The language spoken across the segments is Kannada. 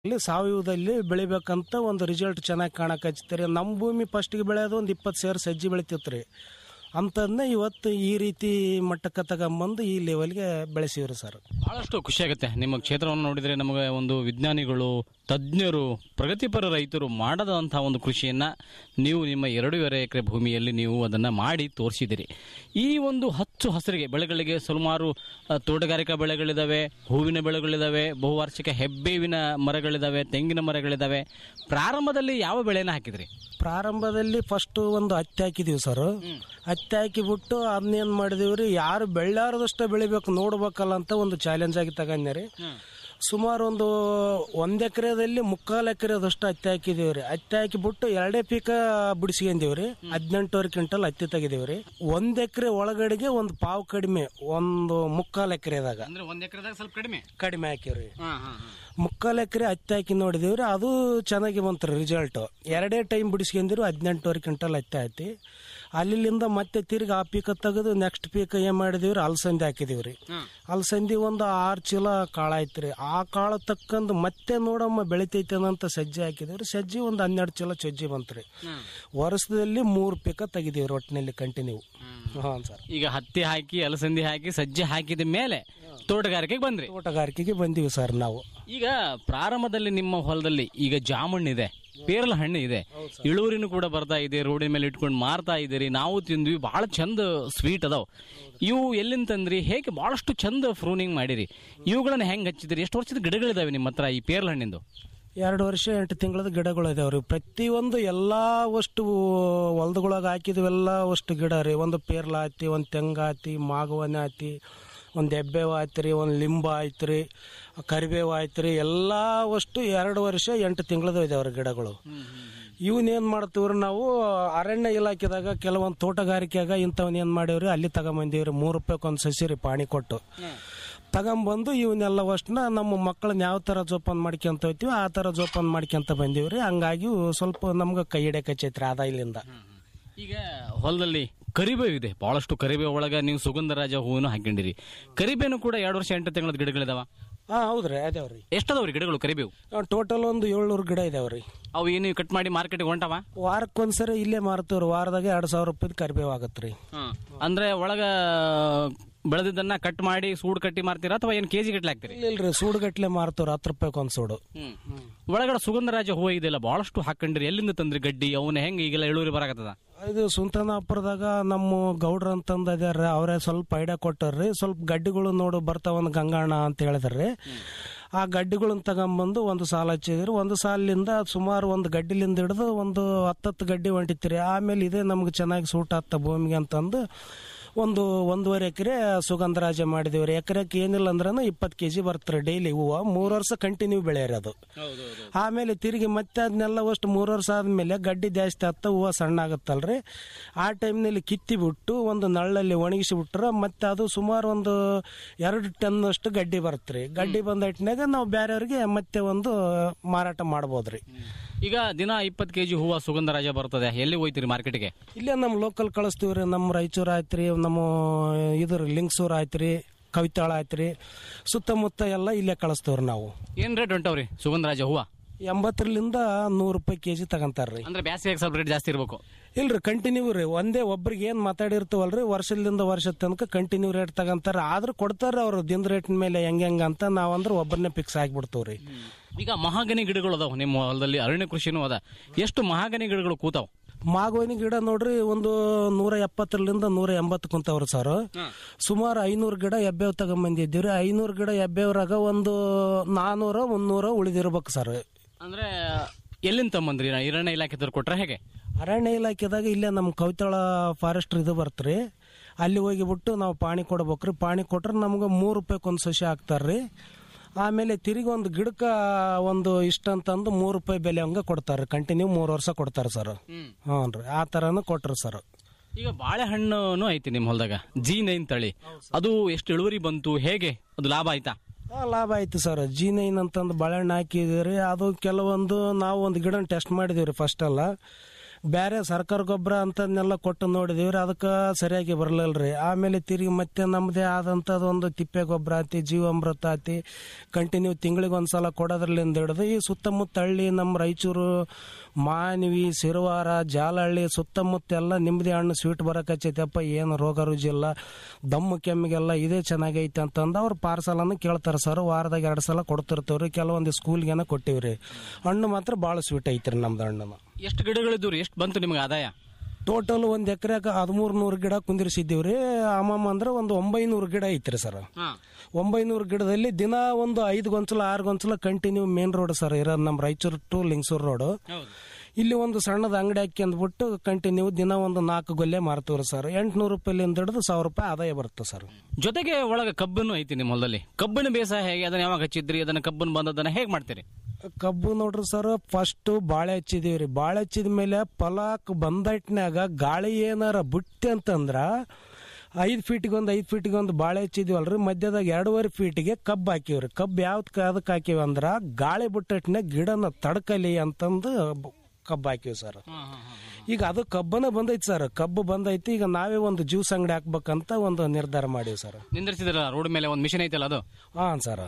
ಇಲ್ಲಿ ಸಾವಯವದಲ್ಲಿ ಬೆಳಿಬೇಕಂತ ಒಂದು ರಿಸಲ್ಟ್ ಚೆನ್ನಾಗಿ ಕಾಣಕ್ ಹಚ್ತಾರೆ ನಮ್ಮ ಭೂಮಿ ಫಸ್ಟಿಗೆ ಬೆಳೆಯೋದು ಒಂದು ಇಪ್ಪತ್ತು ಸೇರು ಸಜ್ಜಿ ಬೆಳಿತಿತ್ತು ರೀ ಅಂಥದ್ನ ಇವತ್ತು ಈ ರೀತಿ ಮಟ್ಟಕ್ಕೆ ತಗೊಂಬಂದು ಈ ಲೆವೆಲ್ಗೆ ಬೆಳೆಸಿವ್ರಿ ಸರ್ ಬಹಳಷ್ಟು ಖುಷಿ ಆಗುತ್ತೆ ನಿಮ್ಮ ಕ್ಷೇತ್ರವನ್ನು ನೋಡಿದ್ರೆ ನಮಗೆ ಒಂದು ವಿಜ್ಞಾನಿಗಳು ತಜ್ಞರು ಪ್ರಗತಿಪರ ರೈತರು ಮಾಡದಂತಹ ಒಂದು ಕೃಷಿಯನ್ನ ನೀವು ನಿಮ್ಮ ಎರಡೂವರೆ ಎಕರೆ ಭೂಮಿಯಲ್ಲಿ ನೀವು ಅದನ್ನ ಮಾಡಿ ತೋರಿಸಿದಿರಿ ಈ ಒಂದು ಹಚ್ಚು ಹಸಿರಿಗೆ ಬೆಳೆಗಳಿಗೆ ಸುಮಾರು ಆ, ತೋಟಗಾರಿಕಾ ಬೆಳೆಗಳಿದಾವೆ ಹೂವಿನ ಬೆಳೆಗಳಿದಾವೆ ಬಹುವಾರ್ಷಿಕ ಹೆಬ್ಬೇವಿನ ಮರಗಳಿದಾವೆ ತೆಂಗಿನ ಮರಗಳಿದಾವೆ ಪ್ರಾರಂಭದಲ್ಲಿ ಯಾವ ಬೆಳೆನ ಹಾಕಿದ್ರಿ ಪ್ರಾರಂಭದಲ್ಲಿ ಫಸ್ಟ್ ಒಂದು ಹತ್ತಿ ಹಾಕಿದೀವಿ ಸರ್ ಹತ್ತಿ ಹಾಕಿಬಿಟ್ಟು ಅದನ್ನೇನು ಮಾಡಿದೀವಿ ರೀ ಯಾರು ಬೆಳ್ಳಾರದಷ್ಟೇ ಬೆಳಿಬೇಕು ನೋಡ್ಬೇಕಲ್ಲ ಅಂತ ಒಂದು ಚಾಲೆಂಜ್ ಆಗಿ ತಗೊಂಡೆ ರೀ ಸುಮಾರು ಒಂದು ಒಂದ್ ಎಕರೆದಲ್ಲಿ ಮುಕ್ಕಾಲು ಎಕರೆದಷ್ಟು ಹತ್ತಿ ಹಾಕಿದೀವಿ ರೀ ಹತ್ತಿ ಹಾಕಿಬಿಟ್ಟು ಎರಡೇ ಪೀಕ ಬಿಡಿಸ್ಕೊಂಡೀವಿ ರೀ ಹದಿನೆಂಟುವರೆ ಕ್ವಿಂಟಲ್ ಹತ್ತಿ ತೆಗಿದೀವಿ ರೀ ಒಂದ್ ಎಕರೆ ಒಳಗಡೆಗೆ ಒಂದು ಪಾವು ಕಡಿಮೆ ಒಂದು ಮುಕ್ಕಾಲು ಎಕರೆದಾಗ ಅಂದ್ರೆ ಒಂದ್ ಎಕರೆದಾಗ ಸ್ವಲ್ಪ ಕಡಿಮೆ ಕಡಿಮೆ ಹಾಕಿವ್ರಿ ಮುಕ್ಕಾಲು ಎಕರೆ ಹತ್ತಿ ಹಾಕಿ ನೋಡಿದಿವ್ರಿ ಅದು ಚೆನ್ನಾಗಿ ಬಂತ್ರಿ ರಿಸಲ್ಟ್ ಎರಡೇ ಟೈಮ್ ಬಿಡಿಸ್ಕೊಂಡಿರು ಹದಿನೆಂಟುವರೆ ಕ್ವಿಂಟಲ್ ಹತ್ತಿ ಐತಿ ಅಲ್ಲಿಂದ ಮತ್ತೆ ತಿರ್ಗಿ ಆ ಪೀಕ ತೆಗೆದು ನೆಕ್ಸ್ಟ್ ಪೀಕ ಏನ್ ಮಾಡಿದಿವ್ರಿ ಅಲಸಂದಿ ಹಾಕಿದಿವ್ರಿ ಅಲಸಂದಿ ಒಂದು ಆರು ಚೀಲ ಕಾಳ ಐತ್ರಿ ಆ ಕಾಳ ತಕ್ಕಂದು ಮತ್ತೆ ನೋಡಮ್ಮ ಬೆಳಿತೈತೆ ಅಂತ ಸಜ್ಜಿ ಹಾಕಿದಿವ್ರಿ ಸಜ್ಜಿ ಒಂದು ಹನ್ನೆರಡು ಚೀಲ ಸಜ್ಜಿ ಬಂತ್ರಿ ವರ್ಷದಲ್ಲಿ ಮೂರು ಪೀಕ ತೆಗಿದೀವ್ರಿ ಒಟ್ಟಿನಲ್ಲಿ ಕಂಟಿನ್ಯೂ ಹಾಂ ಸರ್ ಈಗ ಹತ್ತಿ ಹಾಕಿ ಅಲಸಂದಿ ಹಾಕಿ ಸಜ್ಜೆ ಹಾಕಿದ ಮೇಲೆ ತೋಟಗಾರಿಕೆಗೆ ಬಂದ್ರಿ ತೋಟಗಾರಿಕೆಗೆ ಬಂದೀವಿ ಸರ್ ನಾವು ಈಗ ಪ್ರಾರಂಭದಲ್ಲಿ ನಿಮ್ಮ ಹೊಲದಲ್ಲಿ ಈಗ ಜಾಮಣ್ಣು ಇದೆ ಪೇರಲ ಹಣ್ಣು ಇದೆ ಇಳುವರಿನೂ ಕೂಡ ಬರ್ತಾ ಇದೆ ರೋಡಿನ ಮೇಲೆ ಇಟ್ಕೊಂಡು ಮಾರ್ತಾ ಇದ್ದೀರಿ ನಾವು ತಿಂದ್ವಿ ಬಹಳ ಚಂದ ಸ್ವೀಟ್ ಅದಾವ ಇವು ಎಲ್ಲಿಂದ ತಂದ್ರಿ ಹೇಗೆ ಬಹಳಷ್ಟು ಚಂದ ಫ್ರೂನಿಂಗ್ ಮಾಡಿರಿ ಇವುಗಳನ್ನ ಹೆಂಗ್ ಹಚ್ಚಿದ್ರಿ ಎಷ್ಟು ವರ್ಷದ ಗಿಡಗಳಿದಾವೆ ನಿಮ್ಮ ಹತ್ರ ಈ ಪೇರಲ ಹಣ್ಣಿಂದು ಎರಡು ವರ್ಷ ಎಂಟು ತಿಂಗಳದ ಗಿಡಗಳು ಇದಾವ್ರಿ ಪ್ರತಿಯೊಂದು ಎಲ್ಲಾ ವಸ್ತು ಹೊಲದೊಳಗೆ ಹಾಕಿದ್ವೆಲ್ಲ ಅಷ್ಟು ಗಿಡ ರೀ ಒಂದು ಪೇರ್ಲ ಆತಿ ಒಂದು ತೆಂಗ ಆತಿ ಮಾಗವನ ಆತಿ ಒಂದು ಎಬ್ಬೇವು ಆಯ್ತು ರೀ ಒಂದು ಲಿಂಬ ಆಯ್ತು ರೀ ಕರಿಬೇವು ಆಯ್ತು ರೀ ಎಲ್ಲ ವಸ್ತು ಎರಡು ವರ್ಷ ಎಂಟು ತಿಂಗಳದ ಇದಾವ್ರಿ ಗಿಡಗಳು ಇವನ್ನೇನು ಮಾಡ್ತೀವ್ರಿ ನಾವು ಅರಣ್ಯ ಇಲಾಖೆದಾಗ ಕೆಲವೊಂದು ತೋಟಗಾರಿಕೆಯಾಗ ಇಂಥವನ್ನ ಏನು ಮಾಡೀವ್ರಿ ಅಲ್ಲಿ ತಗೊಂಬಂದೀವ್ರಿ ಮೂರು ರೂಪಾಯಿಗೆ ಒಂದು ಸಸಿ ರೀ ಪಾಣಿ ಕೊಟ್ಟು ತಗೊಂಬಂದು ಇವನ್ನೆಲ್ಲ ಅಷ್ಟನ್ನ ನಮ್ಮ ಮಕ್ಕಳನ್ನ ಯಾವ ಥರ ಜೋಪಾನ ಮಾಡ್ಕೊಂತ ಹೋಗ್ತೀವಿ ಆ ಥರ ಜೋಪಾನ ಮಾಡ್ಕೊಂತ ಬಂದೀವ್ರಿ ಹಂಗಾಗಿ ಸ್ವಲ್ಪ ನಮ್ಗೆ ಕೈ ಹಿಡಿಯಕಚ್ಚೈತ್ರಿ ಆದಾಯದಿಂದ ಈಗ ಹೊಲದಲ್ಲಿ ಕರಿಬೇವು ಇದೆ ಬಹಳಷ್ಟು ಕರಿಬೇವು ಒಳಗ ನೀವು ಸುಗಂಧರಾಜ ಹೂವನ್ನು ಹಾಕೊಂಡಿರಿ ಕರಿಬೇವು ಕೂಡ ಎರಡು ವರ್ಷ ಎಂಟು ತಿಂಗಳದ ಗಿಡಗಳಿದಾವ ಹಾ ಹೌದ್ರಿ ಅದಾವ್ರಿ ಎಷ್ಟದವ್ರಿ ಗಿಡಗಳು ಕರಿಬೇವು ಟೋಟಲ್ ಒಂದು ಏಳ್ನೂರು ಗಿಡ ಇದಾವ್ರಿ ಅವು ಏನು ಕಟ್ ಮಾಡಿ ಮಾರ್ಕೆಟ್ಗೆ ಹೊಂಟವ ವಾರಕ್ಕೊಂದ್ಸರಿ ಇಲ್ಲೇ ಮಾರ್ತೀವ್ರಿ ವಾರದಾಗ ಎರಡು ಸಾವಿರ ರೂಪಾಯಿ ಕರಿಬೇವು ಆಗತ್ರಿ ಅಂದ್ರೆ ಒಳಗ ಬೆಳೆದಿದ್ದನ್ನ ಕಟ್ ಮಾಡಿ ಸೂಡ್ ಕಟ್ಟಿ ಮಾರ್ತೀರಾ ಅಥವಾ ಏನ್ ಕೆಜಿ ಗಟ್ಲೆ ಹಾಕ್ತೀರಿ ಇಲ್ಲ ಇಲ್ರಿ ಸೂಡುಗಟ್ಲೆ ಮಾರ್ತೀವ್ರಿ ಹತ್ತು ರೂಪಾಯಿಗೆ ಒಂದು ಸೂಡು ಒಳಗಡೆ ಸುಗಂಧರಾಜ ಹೂವು ಇದೆಯಲ್ಲ ಬಹಳಷ್ಟು ಹಾಕೊಂಡ್ರಿ ಎಲ್ಲಿಂದ ತಂದ್ರಿ ಗಡ್ಡಿ ಅವನ ಹೆಂಗ್ ಈಗೆಲ್ಲ ಇಳುವರಿ ಬರಾಕತ್ತದ ಇದು ಸುಂತನಾಪುರದಾಗ ನಮ್ಮ ಗೌಡ್ರ ಅಂತಂದ ಇದಾರೆ ಅವರೇ ಸ್ವಲ್ಪ ಐಡಿಯಾ ಕೊಟ್ಟಾರ್ರಿ ಸ್ವಲ್ಪ ಗಡ್ಡಿಗಳು ನೋಡು ಬರ್ತಾವಂದ್ ಗಂಗಾಣ ಅಂತ ಹೇಳಿದ್ರಿ ಆ ಗಡ್ಡಿಗಳನ್ನ ತಗೊಂಬಂದು ಒಂದು ಸಾಲ ಹಚ್ಚಿದ್ರಿ ಒಂದು ಸಾಲಿನಿಂದ ಸುಮಾರು ಒಂದು ಗಡ್ಡಿಲಿಂದ ಹಿಡಿದು ಒಂದು ಹತ್ತತ್ತು ಗಡ್ಡಿ ಹೊಂಟಿತ್ರಿ ಆಮೇಲೆ ಇದೇ ನಮ್ಗೆ ಚೆನ್ನಾಗಿ ಸೂಟ್ ಆಗ್ತ ಭೂಮಿಗೆ ಅಂತಂದು ಒಂದು ಒಂದೂವರೆ ಎಕರೆ ಸುಗಂಧರಾಜ ಮಾಡಿದಿವ್ರಿ ಎಕರೆಕ್ಕೆ ಏನಿಲ್ಲ ಅಂದ್ರೂ ಇಪ್ಪತ್ತು ಕೆ ಜಿ ಬರ್ತಾರೆ ಡೈಲಿ ಹೂವು ಮೂರು ವರ್ಷ ಕಂಟಿನ್ಯೂ ಬೆಳೆಯರಿ ಅದು ಆಮೇಲೆ ತಿರುಗಿ ಮತ್ತೆ ಅದನ್ನೆಲ್ಲ ಅಷ್ಟು ಮೂರು ವರ್ಷ ಆದ್ಮೇಲೆ ಗಡ್ಡಿ ಜಾಸ್ತಿ ಆಗ್ತಾ ಹೂವು ಸಣ್ಣ ಆಗುತ್ತಲ್ರಿ ಆ ಟೈಮ್ನಲ್ಲಿ ಕಿತ್ತಿ ಬಿಟ್ಟು ಒಂದು ನಳ್ಳಲ್ಲಿ ಒಣಗಿಸಿ ಬಿಟ್ರೆ ಮತ್ತೆ ಅದು ಸುಮಾರು ಒಂದು ಎರಡು ಟನ್ ಅಷ್ಟು ಗಡ್ಡಿ ಬರುತ್ತೆ ಗಡ್ಡಿ ಬಂದ ಇಟ್ನಾಗ ನಾವು ಬೇರೆಯವ್ರಿಗೆ ಮತ್ತೆ ಒಂದು ಮಾರಾಟ ಮಾಡ್ಬೋದ್ರಿ ಈಗ ದಿನ ಇಪ್ಪತ್ತು ಕೆಜಿ ಹೂವು ಸುಗಂಧರಾಜ ಬರ್ತದೆ ಎಲ್ಲಿ ಹೋಯ್ತಿರಿ ಮಾರ್ಕೆಟ್ಗೆ ಇಲ್ಲೇ ನಮ್ಮ ಲೋಕಲ್ ಕಳಿಸ್ತೀವ್ರಿ ನಮ್ಮ ರಾಯಚೂರು ಆಯ್ತ್ರಿ ನಮ್ಮ ಇದ್ರ ಲಿಂಗಸೂರು ಆಯ್ತ್ರಿ ಕವಿತಾಳ ಆಯ್ತ್ರಿ ಸುತ್ತಮುತ್ತ ಎಲ್ಲ ಇಲ್ಲೇ ಕಳಿಸ್ತೀವ್ರಿ ನಾವು ಏನ್ ರೇಟ್ ಹೊಂಟವ್ರಿ ಸುಗಂಧರಾಜ ಹೂವ ಎಂಬತ್ತರಿಂದ ನೂರು ರೂಪಾಯಿ ಕೆಜಿ ತಗೊಂತಾರ್ರಿ ಅಂದ್ರೆ ಬ್ಯಾಸಿಗೆ ಸ್ವಲ್ಪ ರೇಟ್ ಜಾಸ್ತಿ ಇರ್ಬೇಕು ಇಲ್ರಿ ಕಂಟಿನ್ಯೂ ರೀ ಒಂದೇ ಒಬ್ರಿಗೆ ಏನ್ ಮಾತಾಡಿರ್ತೀವಲ್ರಿ ವರ್ಷದಿಂದ ವರ್ಷ ತನಕ ಕಂಟಿನ್ಯೂ ರೇಟ್ ತಗೊಂತಾರ ಆದ್ರೂ ಕೊಡ್ತಾರ ಅವ್ರು ದಿನ ರೇಟ್ ಮೇಲೆ ಹೆಂಗ್ ಹೆಂಗ್ ಅಂತ ನಾವಂದ್ರ ಒಬ್ಬರನ್ನೇ ಫಿಕ್ಸ್ ಆಗಿಬಿಡ್ತೀವ್ರಿ ಈಗ ಮಹಾಗನಿ ಗಿಡಗಳು ಅದಾವ ನಿಮ್ಮ ಹೊಲದಲ್ಲಿ ಅರಣ್ಯ ಕೃಷಿನೂ ಅದ ಎಷ್ಟು ಮಹಾಗನಿ ಗಿಡಗಳು ಕೂತಾವ್ ಮಾಗೋನಿ ಗಿಡ ನೋಡ್ರಿ ಒಂದು ನೂರ ಎಪ್ಪತ್ತರಿಂದ ನೂರ ಎಂಬತ್ತು ಕುಂತವ್ರಿ ಸರ್ ಸುಮಾರು ಐನೂರು ಗಿಡ ಎಬ್ಬೇವ್ ತಗೊಂಬಂದಿದ್ದೀವ್ರಿ ಐನೂರು ಗಿಡ ಎಬ್ಬೇವ್ರಾಗ ಒಂದು ನಾನೂರ ಮುನ್ನೂರ ಉಳಿದಿರ್ಬೇಕು ಸರ್ ಅಂದ್ರೆ ಎಲ್ಲಿಂದ ತಮ್ಮಂದ್ರಿ ಅರಣ್ಯ ಇಲಾಖೆದವ್ರು ಕೊಟ್ರ ಹೇಗೆ ಅರಣ್ಯ ಇಲಾಖೆದಾಗ ಇಲ್ಲೇ ನಮ್ಮ ಕವಿತಾಳ ಫಾರೆಸ್ಟ್ ಇದು ಬರ್ತ್ರಿ ಅಲ್ಲಿ ಹೋಗಿಬಿಟ್ಟು ನಾವು ಪಾಣಿ ಕೊಡ್ಬೇಕ್ರಿ ಪಾಣಿ ಕೊಟ್ರೆ ನಮ್ಗೆ ಮೂರು ರೂಪಾಯಿಗೆ ಒಂದು ಸಸಿ ಹಾಕ್ತಾರ್ರಿ ಆಮೇಲೆ ತಿರುಗಿ ಒಂದು ಗಿಡಕ್ಕೆ ಒಂದು ಇಷ್ಟ ಅಂತಂದು ಮೂರು ರೂಪಾಯಿ ಬೆಲೆ ಹಂಗೆ ಕೊಡ್ತಾರೆ ಕಂಟಿನ್ಯೂ ಮೂರು ವರ್ಷ ಕೊಡ್ತಾರೆ ಸರ್ ಹ್ಞೂ ರೀ ಆ ಥರನೂ ಕೊಟ್ರಿ ಸರ್ ಈಗ ಬಾಳೆಹಣ್ಣು ಐತಿ ನಿಮ್ಮ ಹೊಲದಾಗ ಜಿ ನೈನ್ ತಳಿ ಅದು ಎಷ್ಟು ಇಳುವರಿ ಬಂತು ಹೇಗೆ ಅದು ಲಾಭ ಆಯ್ತಾ ಆ, ಲಾಭ ಆಯ್ತು ಸರ್ ಜಿ ನೈನ್ ಅಂತಂದು ಬಾಳೆಹಣ್ಣು ಹಾಕಿದ್ರಿ ಅದು ಕೆಲವೊಂದು ನಾವು ಒಂದು ಗಿಡ ಟೆಸ್ಟ್ ಮಾಡಿದೀವಿ ರೀ ಫಸ್ಟ್ ಎಲ್ಲ ಬೇರೆ ಸರ್ಕಾರ ಗೊಬ್ಬರ ಅಂತದ್ನೆಲ್ಲ ಕೊಟ್ಟು ನೋಡಿದೀವ್ರಿ ಅದಕ್ಕೆ ಸರಿಯಾಗಿ ಬರಲಿಲ್ರಿ ಆಮೇಲೆ ತಿರುಗಿ ಮತ್ತೆ ನಮ್ಮದೇ ಆದಂಥದ್ದು ಒಂದು ತಿಪ್ಪೆ ಗೊಬ್ಬರ ಆತಿ ಜೀವಾಮೃತ ಆತಿ ಕಂಟಿನ್ಯೂ ತಿಂಗಳಿಗೆ ಒಂದ್ಸಲ ಕೊಡೋದ್ರಲ್ಲಿಂದ ಹಿಡಿದು ಈ ಸುತ್ತಮುತ್ತ ಹಳ್ಳಿ ನಮ್ಮ ರಾಯಚೂರು ಮಾನ್ವಿ ಸಿರುವಾರ ಜಾಲಹಳ್ಳಿ ಸುತ್ತಮುತ್ತ ಎಲ್ಲ ನಿಮ್ಮದೇ ಹಣ್ಣು ಸ್ವೀಟ್ ಬರಕಚ್ಚೈತಪ್ಪ ಏನು ರೋಗ ರುಜಿ ಇಲ್ಲ ದಮ್ಮು ಕೆಮ್ಮಿಗೆಲ್ಲ ಇದೇ ಚೆನ್ನಾಗೈತೆ ಅಂತಂದು ಅವ್ರು ಪಾರ್ಸಲನ್ನು ಕೇಳ್ತಾರೆ ಸರ್ ವಾರದಾಗ ಎರಡು ಸಲ ಕೊಡ್ತಿರ್ತೇವ್ರಿ ಕೆಲವೊಂದು ಸ್ಕೂಲ್ಗೇನ ಕೊಟ್ಟಿವ್ರಿ ಹಣ್ಣು ಮಾತ್ರ ಭಾಳ ಸ್ವೀಟ್ ಐತ್ರಿ ನಮ್ದು ಹಣ್ಣು ಎಷ್ಟು ಗಿಡಗಳಿದ್ದು ಎಷ್ಟು ಬಂತು ನಿಮಗೆ ಆದಾಯ ಟೋಟಲ್ ಒಂದು ಎಕರೆಗೆ ಹದಿಮೂರು ನೂರು ಗಿಡ ಕುಂದಿರಿಸಿದ್ದೀವ್ರಿ ಅಮ್ಮಮ್ಮ ಅಂದ್ರೆ ಒಂದು ಒಂಬೈನೂರು ಗಿಡ ಐತ್ರಿ ಸರ್ ಒಂಬೈನೂರು ಗಿಡದಲ್ಲಿ ದಿನ ಒಂದು ಐದು ಗೊಂಚಲ ಆರು ಗೊಂಚಲ ಕಂಟಿನ್ಯೂ ಮೇನ್ ರೋಡ್ ಸರ್ ಇರೋದು ನಮ್ಮ ರಾಯಚೂರು ಟು ಲಿಂಗಸೂರು ರೋಡ್ ಇಲ್ಲಿ ಒಂದು ಸಣ್ಣದ ಅಂಗಡಿ ಹಾಕಿ ಅಂದ್ಬಿಟ್ಟು ಕಂಟಿನ್ಯೂ ದಿನ ಒಂದು ನಾಲ್ಕು ಗೊಲ್ಲೆ ಮಾರ್ತೀವ್ರಿ ಸರ್ ಎಂಟ್ನೂರು ರೂಪಾಯಿಲಿಂದ ಹಿಡಿದು ಸಾವಿರ ರೂಪಾಯಿ ಆದಾಯ ಬರುತ್ತೆ ಸರ್ ಜೊತೆಗೆ ಒಳಗೆ ಕಬ್ಬನ್ನು ಐತಿ ನಿಮ್ಮ ಹೊಲದಲ್ಲಿ ಕಬ್ಬಿನ ಬೇಸಾಯ ಹೇಗೆ ಅದನ್ನ ಯಾವಾಗ ಹಚ್ಚಿದ್ರಿ ಅದನ್ನ ಕಬ್ಬನ್ನು ಬಂದದನ್ನ ಹೇಗೆ ಮಾಡ್ತೀರಿ ಕಬ್ಬು ನೋಡ್ರಿ ಸರ್ ಫಸ್ಟ್ ಬಾಳೆ ಹಚ್ಚಿದೀವ್ರಿ ಬಾಳೆ ಹಚ್ಚಿದ ಮೇಲೆ ಫಲಾಕ್ ಬಂದಟ್ನ್ಯಾಗ ಗಾಳಿ ಏನಾರ ಬಿಟ್ಟಿ ಅಂತಂದ್ರ ಐದು ಫೀಟಿಗೆ ಒಂದು ಐದು ಫೀಟಿಗೆ ಒಂದು ಬಾಳೆ ಹಚ್ಚಿದೀವಲ್ರಿ ಮಧ್ಯದಾಗ ಎರಡೂವರೆ ಫೀಟಿಗೆ ಕಬ್ಬು ಹಾಕಿವ್ರಿ ಕಬ್ಬು ಯಾವ್ದು ಅದಕ್ಕೆ ಹಾಕಿವಿ ಅಂದ್ರ ಗಾಳಿ ಬಿಟ್ಟಟ್ನ್ಯಾಗ ಗಿಡನ ತಡ್ಕಲಿ ಅಂತಂದು ಬ- ಕಬ್ಬು ಹಾಕಿವಿ ಸರ್ ಈಗ ಅದು ಕಬ್ಬನ ಬಂದೈತಿ ಸರ್ ಕಬ್ಬು ಬಂದೈತಿ ಈಗ ನಾವೇ ಒಂದು ಜ್ಯೂಸ್ ಅಂಗಡಿ ಹಾಕ್ಬೇಕಂತ ಒಂದು ನಿರ್ಧಾರ ಮಾಡೀವಿ ಸರ್ ನಿಂದಿರ್ಸಿದ್ರಲ್ಲ ರೋಡ್ ಮೇಲೆ ಒಂದು ಮಿಷನ್ ಐತಲ್ಲ ಅದು ಹಾಂ ಸರ್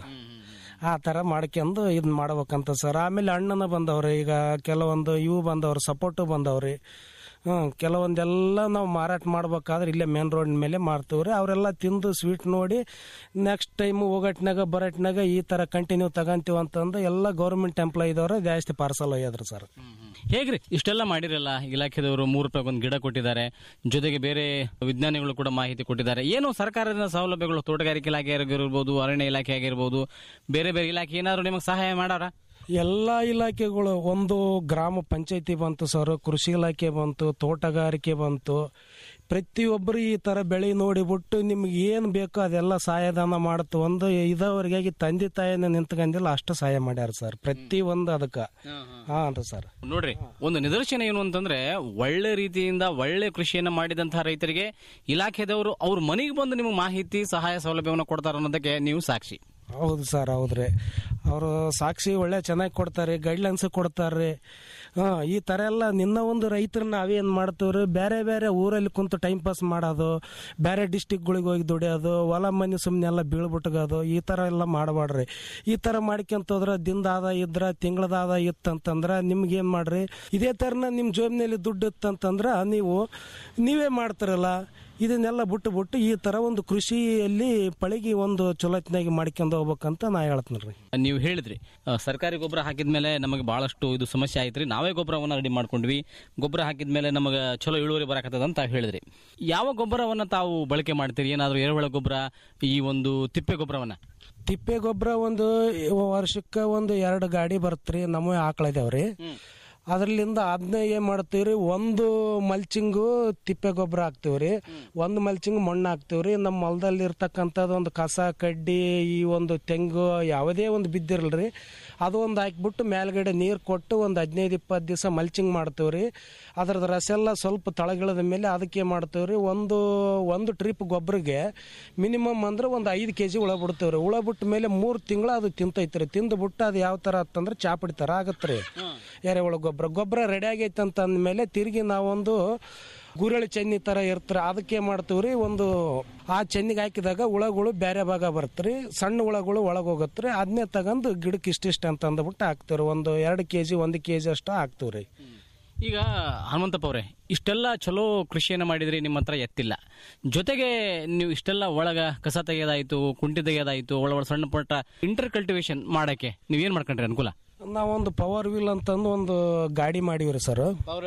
ಆ ಥರ ಮಾಡ್ಕೊಂಡು ಇದನ್ನ ಮಾಡ್ಬೇಕಂತ ಸರ್ ಆಮೇಲೆ ಹಣ್ಣನ ಬಂದವ್ರಿ ಈಗ ಕೆಲವೊಂದು ಇವು ಬಂದವ್ರಿ ಸಪೋರ್ಟು ಬಂದವ್ರಿ ಹ್ಞೂ ಕೆಲವೊಂದೆಲ್ಲ ನಾವು ಮಾರಾಟ ಮಾಡ್ಬೇಕಾದ್ರೆ ಇಲ್ಲೇ ಮೇನ್ ರೋಡ್ ಮೇಲೆ ಮಾರ್ತೀವ್ರಿ ಅವರೆಲ್ಲ ತಿಂದು ಸ್ವೀಟ್ ನೋಡಿ ನೆಕ್ಸ್ಟ್ ಟೈಮ್ ಹೋಗಟ್ನಾಗ ಬರಟ್ನಾಗ ಈ ಥರ ಕಂಟಿನ್ಯೂ ತಗಂತೀವಿ ಅಂತಂದು ಎಲ್ಲ ಗೌರ್ಮೆಂಟ್ ಎಂಪ್ಲಾಯ್ ಇದವ್ರೆ ಜಾಸ್ತಿ ಪಾರ್ಸಲ್ ಒಯ್ಯದ್ರಿ ಸರ್ ಹೇಗ್ರಿ ಇಷ್ಟೆಲ್ಲ ಮಾಡಿರಲ್ಲ ಇಲಾಖೆದವರು ಮೂರು ರೂಪಾಯಿ ಒಂದು ಗಿಡ ಕೊಟ್ಟಿದ್ದಾರೆ ಜೊತೆಗೆ ಬೇರೆ ವಿಜ್ಞಾನಿಗಳು ಕೂಡ ಮಾಹಿತಿ ಕೊಟ್ಟಿದ್ದಾರೆ ಏನು ಸರ್ಕಾರದ ಸೌಲಭ್ಯಗಳು ತೋಟಗಾರಿಕೆ ಇಲಾಖೆ ಆಗಿರ್ಬೋದು ಅರಣ್ಯ ಇಲಾಖೆ ಆಗಿರ್ಬೋದು ಬೇರೆ ಬೇರೆ ಇಲಾಖೆ ಏನಾದ್ರು ನಿಮಗೆ ಸಹಾಯ ಮಾಡಾರ ಎಲ್ಲ ಇಲಾಖೆಗಳು ಒಂದು ಗ್ರಾಮ ಪಂಚಾಯತಿ ಬಂತು ಸರ್ ಕೃಷಿ ಇಲಾಖೆ ಬಂತು ತೋಟಗಾರಿಕೆ ಬಂತು ಪ್ರತಿಯೊಬ್ಬರು ಈ ಥರ ಬೆಳೆ ನೋಡಿಬಿಟ್ಟು ನಿಮ್ಗೆ ಏನು ಬೇಕೋ ಅದೆಲ್ಲ ಸಹಾಯಧನ ಮಾಡುತ್ತೆ ಒಂದು ಇದಾವರೆಗಾಗಿ ತಂದೆ ತಾಯಿನ ನಿಂತ್ಕೊಂಡಿಲ್ಲ ಅಷ್ಟು ಸಹಾಯ ಮಾಡ್ಯಾರ ಸರ್ ಪ್ರತಿ ಒಂದು ಅದಕ್ಕೆ ಹಾಂ ರೀ ಸರ್ ನೋಡ್ರಿ ಒಂದು ನಿದರ್ಶನ ಏನು ಅಂತಂದ್ರೆ ಒಳ್ಳೆ ರೀತಿಯಿಂದ ಒಳ್ಳೆ ಕೃಷಿಯನ್ನ ಮಾಡಿದಂತಹ ರೈತರಿಗೆ ಇಲಾಖೆದವರು ಅವ್ರ ಮನೆಗೆ ಬಂದು ನಿಮಗೆ ಮಾಹಿತಿ ಸಹಾಯ ಸೌಲಭ್ಯವನ್ನು ಕೊಡ್ತಾರೆ ಅನ್ನೋದಕ್ಕೆ ನೀವು ಸಾಕ್ಷಿ ಹೌದು ಸರ್ ಹೌದ್ರಿ ಅವರು ಸಾಕ್ಷಿ ಒಳ್ಳೆ ಚೆನ್ನಾಗಿ ಕೊಡ್ತಾರೆ ಗೈಡ್ಲೈನ್ಸ್ ಕೊಡ್ತಾರೆ ಹಾಂ ಈ ಥರ ಎಲ್ಲ ನಿನ್ನ ಒಂದು ರೈತರು ನಾವೇನು ಮಾಡ್ತೀವ್ರಿ ಬೇರೆ ಬೇರೆ ಊರಲ್ಲಿ ಕುಂತು ಟೈಮ್ ಪಾಸ್ ಮಾಡೋದು ಬೇರೆ ಡಿಸ್ಟಿಕ್ಗಳಿಗೆ ಹೋಗಿ ದುಡಿಯೋದು ಹೊಲ ಮನೆ ಸುಮ್ಮನೆ ಎಲ್ಲ ಬೀಳ್ಬಿಟ್ಗೋದು ಈ ಥರ ಎಲ್ಲ ಮಾಡಬೇಡ್ರಿ ಈ ಥರ ಮಾಡ್ಕೊಂತ ಹೋದ್ರೆ ದಿನದ ಆದಾಯ ಇದ್ರೆ ತಿಂಗಳದ ಆದಾಯ ಇತ್ತಂತಂದ್ರೆ ನಿಮ್ಗೆ ಏನು ಮಾಡ್ರಿ ಇದೇ ಥರನ ನಿಮ್ಮ ಜೋಬಿನಲ್ಲಿ ದುಡ್ಡು ಇತ್ತಂತಂದ್ರೆ ನೀವು ನೀವೇ ಮಾಡ್ತಾರಲ್ಲ ಇದನ್ನೆಲ್ಲ ಬಿಟ್ಟು ಬಿಟ್ಟು ಈ ಥರ ಒಂದು ಕೃಷಿಯಲ್ಲಿ ಪಳಗಿ ಒಂದು ಚೊಲೋತ್ನಾಗಿ ಮಾಡ್ಕೊಂಡು ಹೋಗ್ಬೇಕಂತ ನಾ ಹೇಳ್ತೀನಿ ರೀ ನೀವು ಹೇಳಿದ್ರಿ ಆ, ಸರ್ಕಾರಿ ಗೊಬ್ಬರ ಹಾಕಿದ್ಮೇಲೆ ನಮಗೆ ಬಹಳಷ್ಟು ಇದು ಸಮಸ್ಯೆ ಆಯ್ತ್ರಿ ನಾವೇ ಗೊಬ್ಬರವನ್ನ ರೆಡಿ ಮಾಡ್ಕೊಂಡ್ವಿ ಗೊಬ್ಬರ ಹಾಕಿದ್ಮೇಲೆ ನಮಗೆ ಚಲೋ ಇಳುವರಿ ಬರಕತ್ತದ ಅಂತ ಹೇಳಿದ್ರಿ ಯಾವ ಗೊಬ್ಬರವನ್ನ ತಾವು ಬಳಕೆ ಮಾಡ್ತೀರಿ ಏನಾದರೂ ಎರೆಹುಳ ಗೊಬ್ಬರ ಈ ಒಂದು ತಿಪ್ಪೆ ಗೊಬ್ಬರವನ್ನ ತಿಪ್ಪೆ ಗೊಬ್ಬರ ಒಂದು ವರ್ಷಕ್ಕೆ ಒಂದು ಎರಡು ಗಾಡಿ ಬರ್ತ್ರಿ ನಮ್ಮ ಆಕಳ ಇದಾವ್ರಿ ಅದರಲ್ಲಿಂದ ಅದನ್ನ ಏನ್ ಮಾಡ್ತೀವ್ರಿ ಒಂದು ಮಲ್ಚಿಂಗು ತಿಪ್ಪೆ ಗೊಬ್ಬರ ಹಾಕ್ತಿವ್ರಿ ಒಂದು ಮಲ್ಚಿಂಗ್ ಮಣ್ಣು ಹಾಕ್ತಿವ್ರಿ ನಮ್ಮ ಹೊಲದಲ್ಲಿ ಇರ್ತಕ್ಕಂಥದ್ದು ಒಂದು ಕಸ ಕಡ್ಡಿ ಈ ಒಂದು ತೆಂಗು ಯಾವುದೇ ಒಂದು ಬಿದ್ದಿರಲ್ರಿ ಅದು ಒಂದು ಹಾಕ್ಬಿಟ್ಟು ಮೇಲ್ಗಡೆ ನೀರು ಕೊಟ್ಟು ಒಂದು ಹದಿನೈದು ಇಪ್ಪತ್ತು ದಿವಸ ಮಲ್ಚಿಂಗ್ ಮಾಡ್ತೀವ್ರಿ ಅದ್ರದ್ದು ರಸ ಎಲ್ಲ ಸ್ವಲ್ಪ ತಳಗಿಳದ ಮೇಲೆ ಅದಕ್ಕೆ ಏನ್ ಮಾಡ್ತೀವ್ರಿ ಒಂದು ಒಂದು ಟ್ರಿಪ್ ಗೊಬ್ಬರಿಗೆ ಮಿನಿಮಮ್ ಅಂದ್ರೆ ಒಂದು ಐದು ಕೆ ಜಿ ಹುಳ ಬಿಡ್ತೇವ್ರಿ ಹುಳ ಬಿಟ್ಟ ಮೇಲೆ ಮೂರು ತಿಂಗಳು ಅದು ತಿಂತೈತ್ರಿ ತಿಂದು ಬಿಟ್ಟು ಅದು ಯಾವ ಥರ ಆತಂದ್ರೆ ಚಾಪಡಿ ಥರ ಆಗತ್ರಿ ಎರೆಹುಳ ಗೊಬ್ಬರ ಗೊಬ್ಬರ ರೆಡಿ ಆಗೈತೆ ಅಂತ ಅಂದಮೇಲೆ ತಿರುಗಿ ನಾವೊಂದು ಗುರಳಿ ಚೆನ್ನಿ ಥರ ಇರ್ತಾರೆ ಅದಕ್ಕೆ ಮಾಡ್ತೀವ್ರಿ ಒಂದು ಆ ಚೆನ್ನಿಗೆ ಹಾಕಿದಾಗ ಹುಳಗಳು ಬೇರೆ ಭಾಗ ಬರ್ತ್ರಿ ಸಣ್ಣ ಹುಳಗಳು ಒಳಗೆ ಹೋಗತ್ರಿ ಅದನ್ನೇ ತಗೊಂಡು ಗಿಡಕ್ಕೆ ಇಷ್ಟಿಷ್ಟು ಅಂತ ಅಂದ್ಬಿಟ್ಟು ಹಾಕ್ತೀವ್ರಿ ಒಂದು ಎರಡು ಕೆ ಜಿ ಒಂದು ಕೆ ಜಿ ಅಷ್ಟು ಹಾಕ್ತೀವ್ರಿ ಈಗ ಹನುಮಂತಪ್ಪ ಅವರೇ ಇಷ್ಟೆಲ್ಲ ಚಲೋ ಕೃಷಿಯನ್ನು ಮಾಡಿದ್ರಿ ನಿಮ್ಮ ಹತ್ರ ಎತ್ತಿಲ್ಲ ಜೊತೆಗೆ ನೀವು ಇಷ್ಟೆಲ್ಲ ಒಳಗ ಕಸ ತೆಗೆಯೋದಾಯ್ತು ಕುಂಟಿ ತೆಗೆಯೋದಾಯ್ತು ಒಳ ಒಳ ಸಣ್ಣ ಪುಟ್ಟ ಇಂಟರ್ ಕಲ್ಟಿವೇಶನ್ ಮಾಡಕ್ಕೆ ನೀವೇನ್ ಮಾಡ್ಕೊಂಡ್ರಿ ಅನುಕೂಲ ನಾವೊಂದು ಪವರ್ ವೀಲ್ ಅಂತಂದು ಒಂದು ಗಾಡಿ ಮಾಡಿವ್ರಿ ಸರ್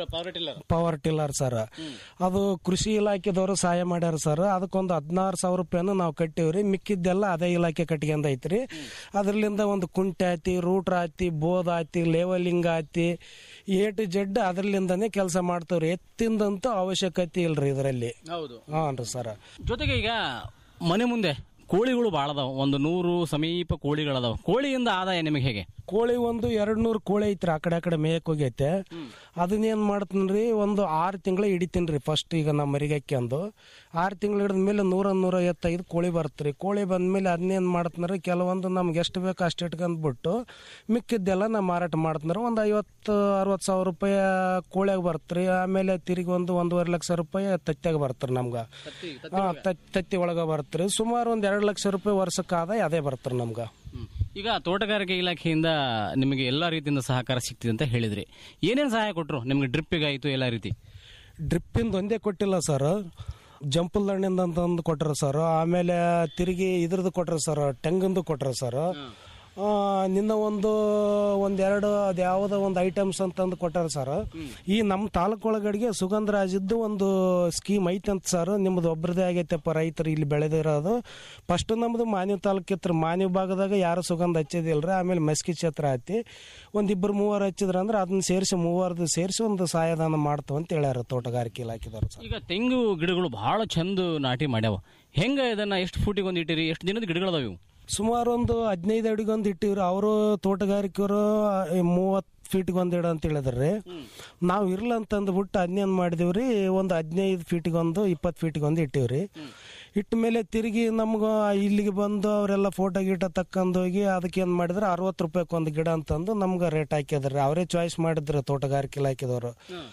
ಪವರ್ ಟಿಲ್ಲರ್ ಸರ್ ಅದು ಕೃಷಿ ಇಲಾಖೆದವರು ಸಹಾಯ ಮಾಡ್ಯಾರ ಸರ್ ಅದಕ್ಕೊಂದು ಹದಿನಾರು ಸಾವಿರ ರೂಪಾಯಿನ ನಾವು ಕಟ್ಟಿವ್ರಿ ಮಿಕ್ಕಿದ್ದೆಲ್ಲ ಅದೇ ಇಲಾಖೆ ಕಟ್ಕೊಂಡ್ ಐತ್ರಿ ಅದ್ರಲಿಂದ ಒಂದು ಕುಂಟೆ ಆಯ್ತಿ ರೂಟ್ರ್ ಆಯ್ತಿ ಬೋದ್ ಆಯ್ತಿ ಲೇವಲಿಂಗ್ ಆಯ್ತಿ ಎ ಟು ಜೆಡ್ ಅದ್ರಲಿಂದಾನೇ ಕೆಲಸ ಮಾಡ್ತೇವ್ರಿ ಎತ್ತಿಂದಂತೂ ಅವಶ್ಯಕತೆ ಇಲ್ರಿ ಇದರಲ್ಲಿ ಹೌದು ಹಾನ್ ರೀ ಸರ್ ಜೊತೆಗೆ ಈಗ ಮನೆ ಮುಂದೆ ಕೋಳಿಗಳು ಭಾಳ ಅದಾವ ಒಂದು ನೂರು ಸಮೀಪ ಕೋಳಿಗಳದಾವ ಕೋಳಿಯಿಂದ ಆದಾಯ ನಿಮಗೆ ಹೇಗೆ ಕೋಳಿ ಒಂದು ಎರಡ್ ನೂರು ಕೋಳಿ ಐತ್ರಿ ಆ ಕಡೆ ಆ ಕಡೆ ಮೇಯಕ್ ಹೋಗೈತೆ ಅದನ್ನೇನ್ ಮಾಡ್ತೀನ್ರಿ ಒಂದು ಆರು ತಿಂಗಳ ಹಿಡಿತೀನ್ರಿ ಫಸ್ಟ್ ಈಗ ನಾ ಮರಿಗಕ್ಕೆಂದು ಆರು ತಿಂಗಳು ಹಿಡಿದ ಮೇಲೆ ನೂರ ನೂರ ಐವತ್ತೈದು ಕೋಳಿ ಬರ್ತರಿ ಕೋಳಿ ಬಂದ್ಮೇಲೆ ಅದನ್ನೇನ್ ಮಾಡ್ತೀನ್ರಿ ಕೆಲವೊಂದು ನಮ್ಗೆ ಎಷ್ಟು ಬೇಕು ಅಷ್ಟು ಇಟ್ಕೊಂಡ್ಬಿಟ್ಟು ಮಿಕ್ಕಿದ್ದೆಲ್ಲ ನಾ ಮಾರಾಟ ಮಾಡ್ತೀನ್ರಿ ಒಂದು ಐವತ್ತು ಅರವತ್ತು ಸಾವಿರ ರೂಪಾಯಿ ಕೋಳಿಯಾಗ ಬರ್ತ್ರಿ ಆಮೇಲೆ ತಿರುಗಿ ಒಂದು ಒಂದೂವರೆ ಲಕ್ಷ ರೂಪಾಯಿ ತತ್ಯಾಗ ಬರ್ತಾರೆ ನಮ್ಗೆ ಹಾ ತತ್- ತತ್ತಿ ಒಳಗ ಬರ್ತ್ರಿ ಸುಮಾರು ಒಂದ್ ಎರಡು ಲಕ್ಷ ರೂಪಾಯಿ ವರ್ಷಕ್ಕೆ ಆದಾಯ ಅದೇ ಬರ್ತಾರೆ ನಮ್ಗೆ ಈಗ ತೋಟಗಾರಿಕೆ ಇಲಾಖೆಯಿಂದ ನಿಮಗೆ ಎಲ್ಲ ರೀತಿಯಿಂದ ಸಹಕಾರ ಸಿಗ್ತಿದೆ ಅಂತ ಹೇಳಿದ್ರಿ ಏನೇನು ಸಹಾಯ ಕೊಟ್ಟರು ನಿಮಗೆ ಡ್ರಿಪ್ಪಿಗಾಯಿತು ಎಲ್ಲ ರೀತಿ ಡ್ರಿಪ್ಪಿಂದ ಒಂದೇ ಕೊಟ್ಟಿಲ್ಲ ಸರ್ ಜಂಪಲ್ ಹಣ್ಣಿಂದ ಅಂತಂದು ಕೊಟ್ರ ಸರ್ ಆಮೇಲೆ ತಿರುಗಿ ಇದ್ರದ್ದು ಕೊಟ್ರ ಸರ್ ಟೆಂಗಂದು ಕೊಟ್ರ ಸರ್ ನಿನ್ನ ಒಂದು ಒಂದೆರಡು ಅದು ಯಾವುದೋ ಒಂದು ಐಟಮ್ಸ್ ಅಂತಂದು ಕೊಟ್ಟಾರ ಸರ್ ಈ ನಮ್ಮ ತಾಲೂಕು ಒಳಗಡೆಗೆ ಸುಗಂಧ ರಾಜಿದ್ದು ಒಂದು ಸ್ಕೀಮ್ ಐತಂತ ಸರ್ ನಿಮ್ಮದು ಒಬ್ರದೇ ಆಗೈತೆಪ್ಪ ರೈತರು ಇಲ್ಲಿ ಬೆಳೆದಿರೋದು ಫಸ್ಟ್ ನಮ್ಮದು ಮಾನ್ಯ ತಾಲೂಕು ಇತ್ತು ಮಾನ್ಯ ಭಾಗದಾಗ ಯಾರು ಸುಗಂಧ ಹಚ್ಚಿದಿಲ್ರಿ ಆಮೇಲೆ ಮಸ್ಕಿ ಕ್ಷೇತ್ರ ಐತಿ ಒಂದಿಬ್ಬರು ಮೂವರು ಹಚ್ಚಿದ್ರ ಅಂದ್ರೆ ಅದನ್ನ ಸೇರಿಸಿ ಮೂವರದು ಸೇರಿಸಿ ಒಂದು ಸಹಾಯದಾನ ಮಾಡ್ತು ಅಂತ ಹೇಳ್ಯಾರ ತೋಟಗಾರಿಕೆ ಇಲಾಖೆದವರು ಸರ್ ಈಗ ತೆಂಗು ಗಿಡಗಳು ಬಹಳ ಚಂದ ನಾಟಿ ಮಾಡ್ಯಾವ ಹೆಂಗ ಇದನ್ನ ಎಷ್ಟು ಫೂಟಿಗೆ ಒಂದು ಇಟ್ಟಿರಿ ಎಷ್ಟು ದಿನದ ಗಿಡಗಳದಾವ ಇವು ಸುಮಾರು ಒಂದು ಹದಿನೈದು ಅಡಿಗೊಂದು ಇಟ್ಟಿವ್ರಿ ಅವರು ತೋಟಗಾರಿಕೆಯವರು ಮೂವತ್ತು ಫೀಟ್ಗೆ ಒಂದು ಇಡ ಅಂತ ಹೇಳಿದ್ರಿ ನಾವು ಇರ್ಲ ಅಂತಂದ್ಬಿಟ್ಟು ಅದನ್ನೇನು ಮಾಡಿದೀವ್ರಿ ಒಂದು ಹದಿನೈದು ಫೀಟಿಗೊಂದು ಇಪ್ಪತ್ತು ಫೀಟಿಗೊಂದು ಇಟ್ಟಿವ್ರಿ ಇಟ್ಟ ಮೇಲೆ ತಿರುಗಿ ನಮ್ಗೆ ಇಲ್ಲಿಗೆ ಬಂದು ಅವರೆಲ್ಲ ಫೋಟೋ ಗೀಟ ತಕ್ಕಂದು ಹೋಗಿ ಅದಕ್ಕೆ ಏನು ಮಾಡಿದ್ರೆ ಅರವತ್ತು ರೂಪಾಯಿಗೆ ಒಂದು ಗಿಡ ಅಂತಂದು ನಮ್ಗೆ ರೇಟ್ ಹಾಕಿದ್ರಿ ಅವರೇ ಚಾಯ್ಸ್ ಮಾಡಿದ್ರು ತೋಟಗಾರಿಕೆ ಇಲಾಖೆದವರು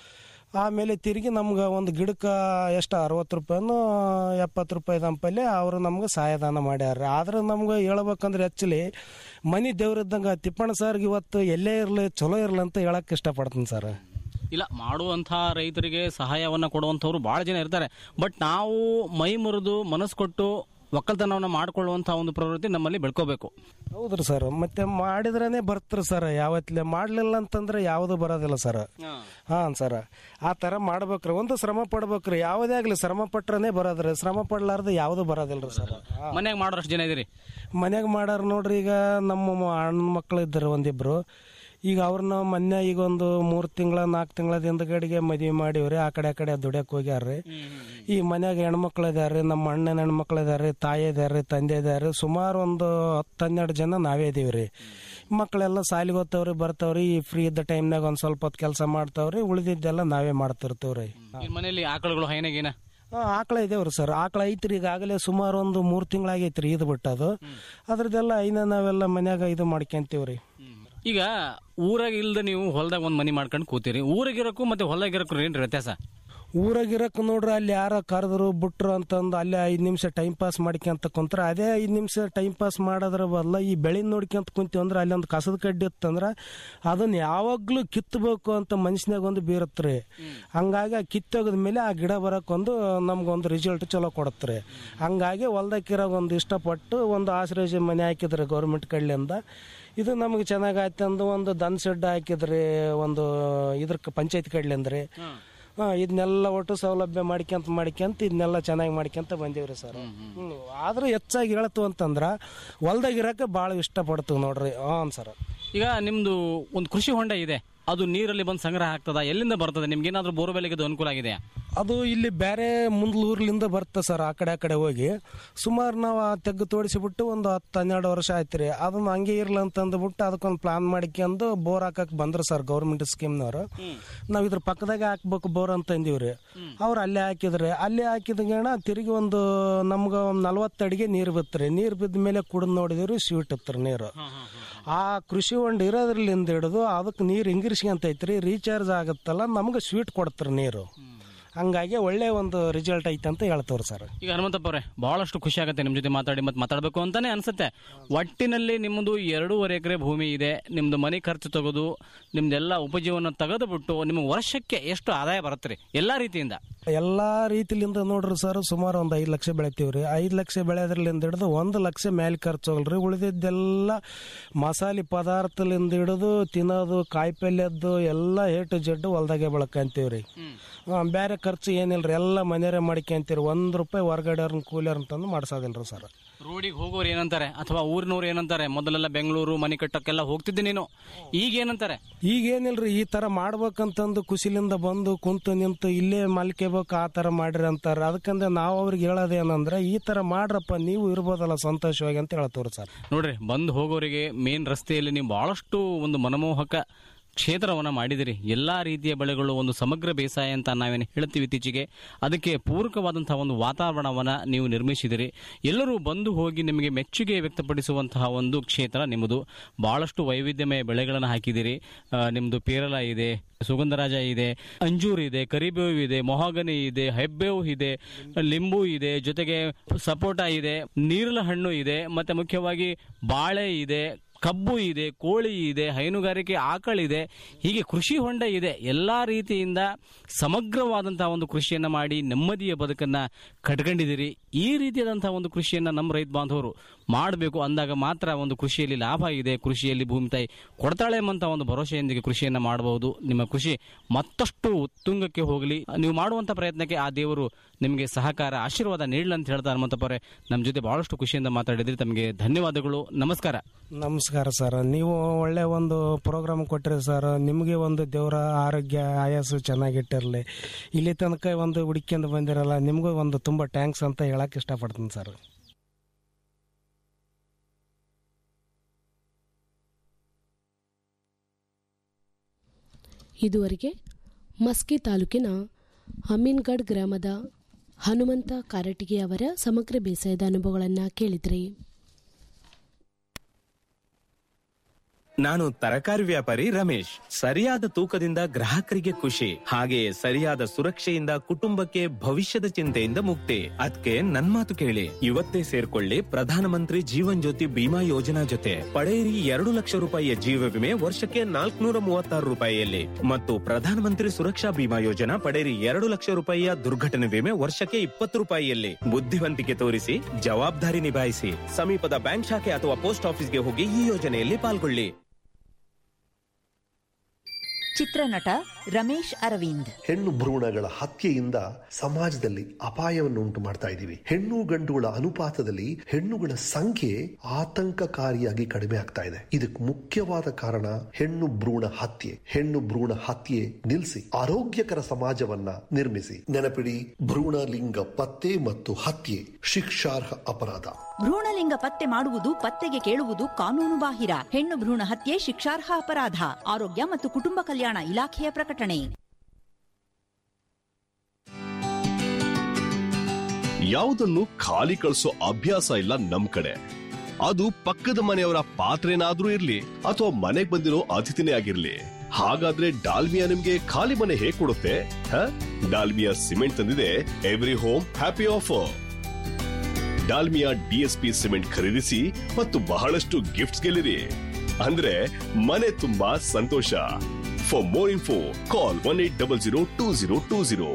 ಆಮೇಲೆ ತಿರುಗಿ ನಮ್ಗೆ ಒಂದು ಗಿಡಕ್ಕೆ ಎಷ್ಟು ಅರವತ್ತು ರೂಪಾಯಿನೂ ಎಪ್ಪತ್ತು ರೂಪಾಯಿ ದಂಪಲ್ಲಿ ಅವರು ನಮ್ಗೆ ಸಹಾಯದಾನ ಮಾಡ್ಯಾರ ಆದ್ರೆ ನಮ್ಗೆ ಹೇಳ್ಬೇಕಂದ್ರೆ ಆ್ಯಕ್ಚುಲಿ ಮನಿ ದೇವ್ರಿದ್ದಂಗೆ ತಿಪ್ಪಣ್ಣ ಸರ್ಗೆ ಇವತ್ತು ಎಲ್ಲೇ ಇರಲಿ ಚಲೋ ಇರಲಿ ಅಂತ ಹೇಳಕ್ಕೆ ಇಷ್ಟಪಡ್ತೀನಿ ಸರ್ ಇಲ್ಲ ಮಾಡುವಂಥ ರೈತರಿಗೆ ಸಹಾಯವನ್ನು ಕೊಡುವಂಥವ್ರು ಭಾಳ ಜನ ಇರ್ತಾರೆ ಬಟ್ ನಾವು ಮೈ ಮುರಿದು ಮನಸ್ಸು ಕೊಟ್ಟು ಒಕ್ಕಲ್ತನವನ್ನು ಮಾಡಿಕೊಳ್ಳುವಂಥ ಒಂದು ಪ್ರವೃತ್ತಿ ನಮ್ಮಲ್ಲಿ ಬೆಳ್ಕೋಬೇಕು ಹೌದ್ರಿ ಸರ್ ಮತ್ತೆ ಮಾಡಿದ್ರೇನೆ ಬರ್ತಾರೆ ಸರ್ ಯಾವತ್ತಲೇ ಮಾಡಲಿಲ್ಲ ಅಂತಂದ್ರೆ ಯಾವುದು ಬರೋದಿಲ್ಲ ಸರ್ ಹಾಂ ಸರ್ ಆ ಥರ ಮಾಡ್ಬೇಕ್ರಿ ಒಂದು ಶ್ರಮ ಪಡ್ಬೇಕ್ರಿ ಯಾವುದೇ ಆಗಲಿ ಶ್ರಮ ಪಟ್ರನೇ ಬರೋದ್ರಿ ಶ್ರಮ ಪಡ್ಲಾರ್ದು ಯಾವುದು ಬರೋದಿಲ್ಲ ರೀ ಸರ್ ಮನ್ಯಾಗ ಮಾಡೋರಷ್ಟು ಜನ ಇದೀರಿ ಮನ್ಯಾಗ ಮಾಡಾರ ನೋಡ್ರಿ ಈಗ ನಮ್ಮ ಮ- ಅಣ್ಣ ಮಕ್ಳು ಇದ್ದಾರೆ ಒಂದಿಬ್ರು ಈಗ ಅವ್ರನ್ನ ಮೊನ್ನೆ ಈಗ ಒಂದು ಮೂರು ತಿಂಗಳ ನಾಲ್ಕು ತಿಂಗಳ ಹಿಂದ್ಗಡೆಗೆ ಮದುವೆ ಮಾಡಿವ್ರಿ ಆ ಕಡೆ ಆ ಕಡೆ ದುಡ್ಯಕ್ಕೆ ಹೋಗ್ಯಾರ್ರಿ ಈ ಮನ್ಯಾಗ ಹೆಣ್ಮಕ್ಳು ಇದಾರೆ ನಮ್ಮ ಅಣ್ಣನ ಹೆಣ್ಮಕ್ಳು ಇದಾರೆ ತಾಯಿ ಇದಾರೆ ತಂದೆ ಇದಾರೆ ಸುಮಾರು ಒಂದು ಹತ್ತು ಹನ್ನೆರಡು ಜನ ನಾವೇ ಇದೀವ್ರಿ ಮಕ್ಕಳೆಲ್ಲ ಸಾಲಿಗೆ ಓದ್ತಾವ್ರಿ ಬರ್ತಾವ್ರಿ ಈ ಫ್ರೀ ಇದ್ದ ಟೈಮ್ನಾಗ ಒಂದು ಸ್ವಲ್ಪ ಹೊತ್ತು ಕೆಲಸ ಮಾಡ್ತಾವ್ರಿ ಉಳಿದಿದ್ದೆಲ್ಲ ನಾವೇ ಮಾಡ್ತಿರ್ತೀವ್ರಿ ನಿಮ್ಮ ಮನೆಯಲ್ಲಿ ಆಕಳುಗಳು ಹೈನಾಗೇನ ಆ, ಆಕಳ ಇದೇವ್ರಿ ಸರ್ ಆಕಳ ಐತ್ರಿ ಈಗಾಗಲೇ ಸುಮಾರು ಒಂದು ಮೂರು ತಿಂಗಳಾಗೈತ್ರಿ ಇದು ಬಿಟ್ಟದು ಅದ್ರದ್ದೆಲ್ಲ ಐನ ನಾವೆಲ್ಲ ಮನ್ಯಾಗ ಇದು ಮಾಡ್ಕೊಂತೀವ್ರಿ ಈಗ ಊರಾಗ ಇಲ್ದ ನೀವು ಹೊಲದಾಗ ಒಂದು ಮನಿ ಮಾಡ್ಕೊಂಡು ಕೂತೀರಿ ಊರಾಗಿರಕ್ಕೂ ಮತ್ತೆ ಹೊಲದಾಗಿರಕ್ಕೂ ಏನ್ರಿ ವ್ಯತ್ಯಾಸ ಊರಾಗಿರಕ್ ನೋಡ್ರಿ ಅಲ್ಲಿ ಯಾರ ಕರೆದ್ರು ಬಿಟ್ರು ಅಂತಂದು ಅಲ್ಲಿ ಐದು ನಿಮಿಷ ಟೈಮ್ ಪಾಸ್ ಮಾಡ್ಕೊಂತ ಕುಂತ್ರ ಅದೇ ಐದು ನಿಮಿಷ ಟೈಮ್ ಪಾಸ್ ಮಾಡೋದ್ರ ಬದಲ ಈ ಬೆಳೆ ನೋಡ್ಕೊಂತ ಕುಂತೀವಿ ಅಂದ್ರೆ ಅಲ್ಲಿ ಒಂದು ಕಸದ ಕಡ್ಡಿ ಇತ್ತಂದ್ರ ಅದನ್ನ ಯಾವಾಗ್ಲೂ ಕಿತ್ತಬೇಕು ಅಂತ ಮನುಷ್ಯನಾಗ ಒಂದು ಬೀರತ್ರಿ ಹಂಗಾಗಿ ಆ ಕಿತ್ತೋಗದ ಮೇಲೆ ಆ ಗಿಡ ಬರಕ್ಕೊಂದು ನಮ್ಗೊಂದು ರಿಸಲ್ಟ್ ಚಲೋ ಕೊಡತ್ರಿ ಹಂಗಾಗಿ ಹೊಲ್ದಕ್ಕಿರೋ ಒಂದು ಇಷ್ಟಪಟ್ಟು ಒಂದು ಆಶ್ರಯ ಮನೆ ಹಾಕಿದ್ರಿ ಗೌರ್ಮೆಂಟ್ ಕಡೆಯಿಂದ ಇದು ನಮಗೆ ಚೆನ್ನಾಗಾಯ್ತು ಅಂದು ಒಂದು ದನ್ ಶೆಡ್ ಹಾಕಿದ್ರಿ ಒಂದು ಇದ್ರ ಪಂಚಾಯತ್ ಕಡ್ಲಿಂದ್ರಿ ಹಾ ಇದನ್ನೆಲ್ಲ ಒಟ್ಟು ಸೌಲಭ್ಯ ಮಾಡ್ಕೊಂತ ಮಾಡ್ಕೊಂತ ಇದನ್ನೆಲ್ಲ ಚೆನ್ನಾಗಿ ಮಾಡ್ಕೊಂತ ಬಂದೀವ್ರಿ ಸರ್ ಹ್ಮ್ ಆದ್ರೂ ಹೆಚ್ಚಾಗಿ ಹೇಳ್ತು ಅಂತಂದ್ರ ಹೊಲ್ದಾಗ ಇರಕ್ಕೆ ಭಾಳ ಇಷ್ಟಪಡ್ತೀವಿ ನೋಡ್ರಿ ಹಾಂ ಸರ್ ಈಗ ನಿಮ್ದು ಒಂದು ಕೃಷಿ ಹೊಂಡ ಇದೆ ಅದು ನೀರಲ್ಲಿ ಬಂದು ಸಂಗ್ರಹ ಆಗ್ತದ ಎಲ್ಲಿಂದ ಬರ್ತದೆ ನಿಮ್ಗೆ ಏನಾದ್ರೂ ಬೋರ್ವೆಲ್ಗೆ ಅದು ಅನುಕೂಲ ಆಗಿದೆಯಾ ಅದು ಇಲ್ಲಿ ಬೇರೆ ಮುಂದ್ಲೂರ್ಲಿಂದ ಬರುತ್ತೆ ಸರ್ ಆ ಕಡೆ ಆ ಕಡೆ ಹೋಗಿ ಸುಮಾರು ನಾವು ಆ ತೆಗ್ಗು ತೋಡಿಸಿಬಿಟ್ಟು ಒಂದು ಹತ್ತು ಹನ್ನೆರಡು ವರ್ಷ ಆಯ್ತು ರೀ ಅದನ್ನ ಹಂಗೆ ಇರ್ಲಿ ಅಂತಂದ್ಬಿಟ್ಟು ಅದಕ್ಕೊಂದು ಪ್ಲಾನ್ ಮಾಡ್ಕೊಂಡು ಬೋರ್ ಹಾಕಕ್ ಬಂದ್ರು ಸರ್ ಗೌರ್ಮೆಂಟ್ ಸ್ಕೀಮ್ನವರು ನಾವು ಇದ್ರ ಪಕ್ಕದಾಗೆ ಹಾಕ್ಬೇಕು ಬೋರ್ ಅಂತ ಅಂದಿವ್ರಿ ಅವ್ರು ಅಲ್ಲೇ ಹಾಕಿದ್ರಿ ಅಲ್ಲೇ ಹಾಕಿದಗಣ ತಿರುಗಿ ಒಂದು ನಮ್ಗೆ ಒಂದು ನಲ್ವತ್ತು ಅಡಿಗೆ ನೀರು ಬಿತ್ತರಿ ನೀರು ಬಿದ್ದ ಮೇಲೆ ಕುಡಿದು ನೋಡಿದಿವ್ರಿ ಸ್ವೀಟ್ ಇತ್ತು ನೀರು ಆ ಕೃಷಿ ಹೊಂಡ ಇರೋದ್ರಲ್ಲಿಂದ ಹಿಡಿದು ಅದಕ್ಕೆ ನೀರು ಹಿಂಗಿರ್ಸ್ಕೊಂತೈತ್ರಿ ರೀಚಾರ್ಜ್ ಆಗುತ್ತಲ್ಲ ನಮ್ಗೆ ಸ್ವೀಟ್ ಕೊಡ್ತಾರೆ ನೀರು ಹಂಗಾಗಿ ಒಳ್ಳೆ ಒಂದು ರಿಸಲ್ಟ್ ಐತೆ ಅಂತ ಹೇಳ್ತವ್ರಿ ಸರ್ ಈಗ ಹನುಮಂತಪ್ಪ ಅವರೇ ಬಹಳಷ್ಟು ಖುಷಿ ಆಗುತ್ತೆ ನಿಮ್ಮ ಜೊತೆ ಮಾತಾಡಿ ಮತ್ತೆ ಮಾತಾಡಬೇಕು ಅಂತಾನೆ ಅನ್ಸುತ್ತೆ ಒಟ್ಟಿನಲ್ಲಿ ನಿಮ್ಮದು ಎರಡೂವರೆ ಎಕರೆ ಭೂಮಿ ಇದೆ ನಿಮ್ದು ಮನೆ ಖರ್ಚು ತೆಗೆದು ನಿಮ್ದೆಲ್ಲ ಉಪಜೀವನ ತೆಗೆದು ಬಿಟ್ಟು ನಿಮಗೆ ವರ್ಷಕ್ಕೆ ಎಷ್ಟು ಆದಾಯ ಬರುತ್ತೆ ರೀ ಎಲ್ಲಾ ರೀತಿಯಿಂದ ಎಲ್ಲಾ ರೀತಿಲಿಂದ ನೋಡ್ರಿ ಸರ್ ಸುಮಾರು ಒಂದು ಐದು ಲಕ್ಷ ಬೆಳಿತೀವ್ರಿ ಐದು ಲಕ್ಷ ಬೆಳೆಯೋದ್ರಲ್ಲಿಂದ ಹಿಡಿದು ಒಂದು ಲಕ್ಷ ಮೇಲೆ ಖರ್ಚು ಹೋಗಲ್ರಿ ಉಳಿದಿದ್ದೆಲ್ಲ ಮಸಾಲೆ ಪದಾರ್ಥಲಿಂದ ಹಿಡಿದು ತಿನ್ನೋದು ಕಾಯಿಪಲ್ಯದ್ದು ಎಲ್ಲ ಏ ಟು ಜೆಡ್ ಹೊಲ್ದಾಗೆ ಬೆಳ್ಕೊಂತೀವ್ರಿ ಹಾಂ ಬೇರೆ ಖರ್ಚು ಏನಿಲ್ರಿ ಎಲ್ಲ ಮನೆಯವ್ರೆ ಮಾಡ್ಕೊಂತೀರಿ ಒಂದು ರೂಪಾಯಿ ಹೊರಗಡೆ ಅವ್ರನ್ನ ಕೂಲಿಯರ್ ಅಂತಂದು ಮಾಡ್ಸೋದಿಲ್ರಿ ಸರ್ ರೋಡಿಗೆ ಹೋಗೋರು ಏನಂತಾರೆ ಅಥವಾ ಊರಿನವ್ರು ಏನಂತಾರೆ ಮೊದಲೆಲ್ಲ ಬೆಂಗಳೂರು ಮನೆ ಕಟ್ಟಕ್ಕೆಲ್ಲ ಹೋಗ್ತಿದ್ದೆ ನೀನು ಈಗ ಏನಂತಾರೆ ಈಗ ಏನಿಲ್ರಿ ಈ ತರ ಮಾಡ್ಬೇಕಂತಂದು ಖುಷಿಲಿಂದ ಬಂದು ಕುಂತು ನಿಂತು ಇಲ್ಲೇ ಮಲ್ಕೋಬೇಕು ಆ ತರ ಮಾಡ್ರಿ ಅಂತಾರ ಅದಕ್ಕಂದ್ರೆ ನಾವು ಅವ್ರಿಗೆ ಹೇಳೋದೇನಂದ್ರೆ ಈ ತರ ಮಾಡ್ರಪ್ಪ ನೀವು ಇರ್ಬೋದಲ್ಲ ಸಂತೋಷವಾಗಿ ಅಂತ ಹೇಳ್ತವ್ರಿ ಸರ್ ನೋಡ್ರಿ ಬಂದು ಹೋಗೋರಿಗೆ ಮೇನ್ ರಸ್ತೆಯಲ್ಲಿ ನೀವು ಬಹಳಷ್ಟು ಒಂದು ಮನಮೋಹಕ ಕ್ಷೇತ್ರವನ್ನ ಮಾಡಿದಿರಿ ಎಲ್ಲಾ ರೀತಿಯ ಬೆಳೆಗಳು ಒಂದು ಸಮಗ್ರ ಬೇಸಾಯ ಅಂತ ನಾವೇನು ಹೇಳ್ತೀವಿ ಇತ್ತೀಚೆಗೆ ಅದಕ್ಕೆ ಪೂರಕವಾದಂತಹ ಒಂದು ವಾತಾವರಣವನ್ನ ನೀವು ನಿರ್ಮಿಸಿದಿರಿ ಎಲ್ಲರೂ ಬಂದು ಹೋಗಿ ನಿಮಗೆ ಮೆಚ್ಚುಗೆ ವ್ಯಕ್ತಪಡಿಸುವಂತಹ ಒಂದು ಕ್ಷೇತ್ರ ನಿಮ್ಮದು ಬಹಳಷ್ಟು ವೈವಿಧ್ಯಮಯ ಬೆಳೆಗಳನ್ನು ಹಾಕಿದಿರಿ ಆ, ನಿಮ್ದು ಪೇರಲ ಇದೆ ಸುಗಂಧರಾಜ ಇದೆ ಅಂಜೂರ್ ಇದೆ ಕರಿಬೇವು ಇದೆ ಮೊಹಾಗನಿ ಇದೆ ಹೆಬ್ಬೇವು ಇದೆ ಲಿಂಬು ಇದೆ ಜೊತೆಗೆ ಸಪೋಟ ಇದೆ ನೀರಲ ಹಣ್ಣು ಇದೆ ಮತ್ತೆ ಮುಖ್ಯವಾಗಿ ಬಾಳೆ ಇದೆ ಕಬ್ಬು ಇದೆ ಕೋಳಿ ಇದೆ ಹೈನುಗಾರಿಕೆ ಆಕಳಿದೆ ಹೀಗೆ ಕೃಷಿ ಹೊಂಡ ಇದೆ ಎಲ್ಲಾ ರೀತಿಯಿಂದ ಸಮಗ್ರವಾದಂತಹ ಒಂದು ಕೃಷಿಯನ್ನ ಮಾಡಿ ನೆಮ್ಮದಿಯ ಬದುಕನ್ನ ಕಟ್ಕೊಂಡಿದ್ದೀರಿ ಈ ರೀತಿಯಾದಂತಹ ಒಂದು ಕೃಷಿಯನ್ನ ನಮ್ಮ ರೈತ ಬಾಂಧವರು ಮಾಡಬೇಕು ಅಂದಾಗ ಮಾತ್ರ ಒಂದು ಕೃಷಿಯಲ್ಲಿ ಲಾಭ ಇದೆ ಕೃಷಿಯಲ್ಲಿ ಭೂಮಿ ತಾಯಿ ಕೊಡ್ತಾಳೆ ಎಂಬಂತ ಒಂದು ಭರವಸೆಯೊಂದಿಗೆ ಕೃಷಿಯನ್ನ ಮಾಡಬಹುದು ನಿಮ್ಮ ಕೃಷಿ ಮತ್ತಷ್ಟು ಉತ್ತುಂಗಕ್ಕೆ ಹೋಗಲಿ ನೀವು ಮಾಡುವಂತ ಪ್ರಯತ್ನಕ್ಕೆ ಆ ದೇವರು ನಿಮಗೆ ಸಹಕಾರ ಆಶೀರ್ವಾದ ನೀಡಲಿ ಅಂತ ಹೇಳ್ತಾ ಹನುಮಂತಪ್ಪರೇ ನಮ್ಮ ಜೊತೆ ಬಹಳಷ್ಟು ಖುಷಿಯಿಂದ ಮಾತಾಡಿದ್ರಿ ತಮಗೆ ಧನ್ಯವಾದಗಳು ನಮಸ್ಕಾರ ನಮಸ್ಕಾರ ಸರ್ ನೀವು ಒಳ್ಳೆ ಒಂದು ಪ್ರೋಗ್ರಾಮ್ ಕೊಟ್ಟಿರಿ ಸರ್ ನಿಮಗೆ ಒಂದು ದೇವರ ಆರೋಗ್ಯ ಆಯಸ್ಸು ಚೆನ್ನಾಗಿಟ್ಟಿರಲಿ ಇಲ್ಲಿ ತನಕ ಒಂದು ಹುಡುಕಿಂದ ಬಂದಿರಲ್ಲ ನಿಮಗೂ ಒಂದು ತುಂಬ ಟ್ಯಾಂಕ್ಸ್ ಅಂತ ಹೇಳಕ್ ಇಷ್ಟಪಡ್ತೀನಿ ಸರ್ ಇದುವರೆಗೆ ಮಸ್ಕಿ ತಾಲೂಕಿನ ಅಮೀನ್ಗಢ್ ಗ್ರಾಮದ ಹನುಮಂತ ಕಾರಟಗಿ ಅವರ ಸಮಗ್ರ ಬೇಸಾಯದ ಅನುಭವಗಳನ್ನು ಕೇಳಿದ್ರಿ ನಾನು ತರಕಾರಿ ವ್ಯಾಪಾರಿ ರಮೇಶ್ ಸರಿಯಾದ ತೂಕದಿಂದ ಗ್ರಾಹಕರಿಗೆ ಖುಷಿ ಹಾಗೆಯೇ ಸರಿಯಾದ ಸುರಕ್ಷೆಯಿಂದ ಕುಟುಂಬಕ್ಕೆ ಭವಿಷ್ಯದ ಚಿಂತೆಯಿಂದ ಮುಕ್ತಿ ಅದಕ್ಕೆ ನನ್ ಮಾತು ಕೇಳಿ ಇವತ್ತೇ ಸೇರ್ಕೊಳ್ಳಿ ಪ್ರಧಾನಮಂತ್ರಿ ಜೀವನ್ ಜ್ಯೋತಿ ಬಿಮಾ ಯೋಜನಾ ಜೊತೆ ಪಡೆಯಿರಿ ಎರಡು ಲಕ್ಷ ರೂಪಾಯಿಯ ಜೀವ ವಿಮೆ ವರ್ಷಕ್ಕೆ ನಾಲ್ಕುನೂರ ಮೂವತ್ತಾರು ರೂಪಾಯಿಯಲ್ಲಿ ಮತ್ತು ಪ್ರಧಾನಮಂತ್ರಿ ಸುರಕ್ಷಾ ಬಿಮಾ ಯೋಜನಾ ಪಡೆಯಿರಿ ಎರಡು ಲಕ್ಷ ರೂಪಾಯಿಯ ದುರ್ಘಟನೆ ವಿಮೆ ವರ್ಷಕ್ಕೆ ಇಪ್ಪತ್ತು ರೂಪಾಯಿಯಲ್ಲಿ ಬುದ್ಧಿವಂತಿಕೆ ತೋರಿಸಿ ಜವಾಬ್ದಾರಿ ನಿಭಾಯಿಸಿ ಸಮೀಪದ ಬ್ಯಾಂಕ್ ಶಾಖೆ ಅಥವಾ ಪೋಸ್ಟ್ ಆಫೀಸ್ಗೆ ಹೋಗಿ ಈ ಯೋಜನೆಯಲ್ಲಿ ಪಾಲ್ಗೊಳ್ಳಿ ಚಿತ್ರನಟ ರಮೇಶ್ ಅರವಿಂದ್ ಹೆಣ್ಣು ಭ್ರೂಣಗಳ ಹತ್ಯೆಯಿಂದ ಸಮಾಜದಲ್ಲಿ ಅಪಾಯವನ್ನು ಉಂಟು ಮಾಡ್ತಾ ಇದ್ದೀವಿ ಹೆಣ್ಣು ಗಂಡುಗಳ ಅನುಪಾತದಲ್ಲಿ ಹೆಣ್ಣುಗಳ ಸಂಖ್ಯೆ ಆತಂಕಕಾರಿಯಾಗಿ ಕಡಿಮೆ ಆಗ್ತಾ ಇದೆ ಇದಕ್ಕೆ ಮುಖ್ಯವಾದ ಕಾರಣ ಹೆಣ್ಣು ಭ್ರೂಣ ಹತ್ಯೆ ಹೆಣ್ಣು ಭ್ರೂಣ ಹತ್ಯೆ ನಿಲ್ಲಿಸಿ ಆರೋಗ್ಯಕರ ಸಮಾಜವನ್ನ ನಿರ್ಮಿಸಿ ನೆನಪಿಡಿ ಭ್ರೂಣ ಲಿಂಗ ಪತ್ತೆ ಮತ್ತು ಹತ್ಯೆ ಶಿಕ್ಷಾರ್ಹ ಅಪರಾಧ ಭ್ರೂಣಲಿಂಗ ಪತ್ತೆ ಮಾಡುವುದು ಪತ್ತೆಗೆ ಕೇಳುವುದು ಕಾನೂನು ಬಾಹಿರ ಹೆಣ್ಣು ಭ್ರೂಣ ಹತ್ಯೆ ಶಿಕ್ಷಾರ್ಹ ಅಪರಾಧ ಆರೋಗ್ಯ ಮತ್ತು ಕುಟುಂಬ ಕಲ್ಯಾಣ ಇಲಾಖೆಯ ಪ್ರಕಟಣೆ ಯಾವುದನ್ನು ಖಾಲಿ ಕಳಿಸೋ ಅಭ್ಯಾಸ ಇಲ್ಲ ನಮ್ ಕಡೆ ಅದು ಪಕ್ಕದ ಮನೆಯವರ ಪಾತ್ರೆನಾದ್ರೂ ಇರ್ಲಿ ಅಥವಾ ಮನೆಗ್ ಬಂದಿರೋ ಅತಿಥಿನೇ ಆಗಿರ್ಲಿ ಹಾಗಾದ್ರೆ ಡಾಲ್ಮಿಯಾ ನಿಮ್ಗೆ ಖಾಲಿ ಮನೆ ಹೇಗ್ ಕೊಡುತ್ತೆ ಹ? ಡಾಲ್ಮಿಯಾ ಸಿಮೆಂಟ್ ತಂದಿದೆ every home happy offer Dalmia DSP cement ಖರೀದಿಸಿ ಮತ್ತು ಬಹಳಷ್ಟು ಗಿಫ್ಟ್ಸ್ ಗೆಲ್ಲಿರಿ ಅಂದ್ರೆ ಮನೆ ತುಂಬಾ ಸಂತೋಷ for more info call one eight double zero two zero two zero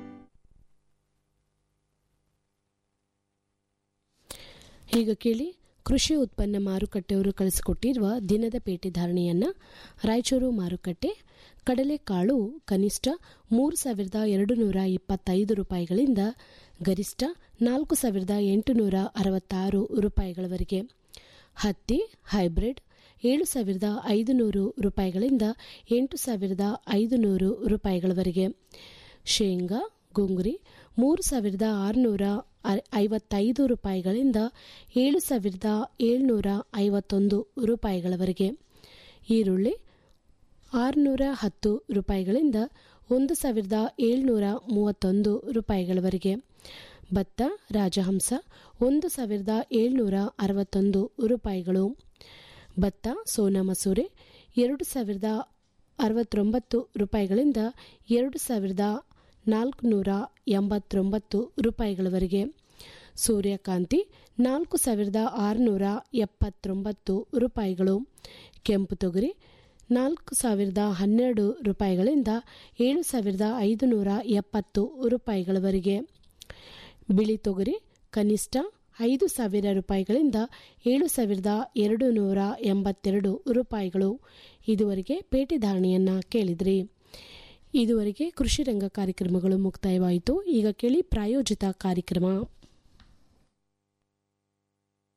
ಈಗ ಕೇಳಿ ಕೃಷಿ ಉತ್ಪನ್ನ ಮಾರುಕಟ್ಟೆಯವರು ಕಳಿಸಿಕೊಟ್ಟಿರುವ ದಿನದ ಪೇಟೆ ಧಾರಣೆಯನ್ನ ರಾಯಚೂರು ಮಾರುಕಟ್ಟೆ ಕಡಲೆಕಾಳು ಕನಿಷ್ಠ ಮೂರು ಸಾವಿರದ ಎರಡು ನೂರ ಇಪ್ಪತ್ತೈದು ರೂಪಾಯಿಗಳಿಂದ ಗರಿಷ್ಠ ನಾಲ್ಕು ಸಾವಿರದ ಎಂಟುನೂರ ಅರವತ್ತಾರು ರೂಪಾಯಿಗಳವರೆಗೆ ಹತ್ತಿ ಹೈಬ್ರಿಡ್ ಏಳು ಸಾವಿರದ ಐದುನೂರು ರೂಪಾಯಿಗಳಿಂದ ಎಂಟು ಸಾವಿರದ ಐದುನೂರು ರೂಪಾಯಿಗಳವರೆಗೆ ಶೇಂಗಾ ಗುಂಗುರಿ ಮೂರು ಸಾವಿರದ ಆರುನೂರ ಐವತ್ತೈದು ರೂಪಾಯಿಗಳಿಂದ ಏಳು ಸಾವಿರದ ಏಳ್ನೂರ ಐವತ್ತೊಂದು ರೂಪಾಯಿಗಳವರೆಗೆ ಈರುಳ್ಳಿ ಆರುನೂರ ಹತ್ತು ರೂಪಾಯಿಗಳಿಂದ ಒಂದು ಸಾವಿರದ ಏಳ್ನೂರ ಮೂವತ್ತೊಂದು ರೂಪಾಯಿಗಳವರೆಗೆ ಭತ್ತ ರಾಜಹಂಸ ಒಂದು ಸಾವಿರದ ಏಳ್ನೂರ ಅರವತ್ತೊಂದು ರೂಪಾಯಿಗಳು ಭತ್ತ ಸೋನಾ ಮಸೂರಿ ಎರಡು ಸಾವಿರದ ಅರವತ್ತೊಂಬತ್ತು ರೂಪಾಯಿಗಳಿಂದ ಎರಡು ಸಾವಿರದ ನಾಲ್ಕುನೂರ ಎಂಬತ್ತೊಂಬತ್ತು ರೂಪಾಯಿಗಳವರೆಗೆ ಸೂರ್ಯಕಾಂತಿ ನಾಲ್ಕು ಸಾವಿರದ ಆರುನೂರ ಎಪ್ಪತ್ತೊಂಬತ್ತು ರೂಪಾಯಿಗಳು ಕೆಂಪು ತೊಗರಿ ನಾಲ್ಕು ಸಾವಿರದ ಹನ್ನೆರಡು ರೂಪಾಯಿಗಳಿಂದ ಏಳು ಸಾವಿರದ ಐದುನೂರ ಎಪ್ಪತ್ತು ರೂಪಾಯಿಗಳವರೆಗೆ ಬಿಳಿ ತೊಗರಿ ಕನಿಷ್ಠ ಐದು ಸಾವಿರ ರೂಪಾಯಿಗಳಿಂದ ಏಳು ಸಾವಿರದ ಎರಡು ನೂರ ಎಂಬತ್ತೆರಡು ರೂಪಾಯಿಗಳು ಇದುವರೆಗೆ ಪೇಟೆ ಧಾರಣೆಯನ್ನ ಕೇಳಿದ್ರಿ ಇದುವರೆಗೆ ಕೃಷಿ ರಂಗ ಕಾರ್ಯಕ್ರಮಗಳು ಮುಕ್ತಾಯವಾಯಿತು ಈಗ ಕೇಳಿ ಪ್ರಾಯೋಜಿತ ಕಾರ್ಯಕ್ರಮ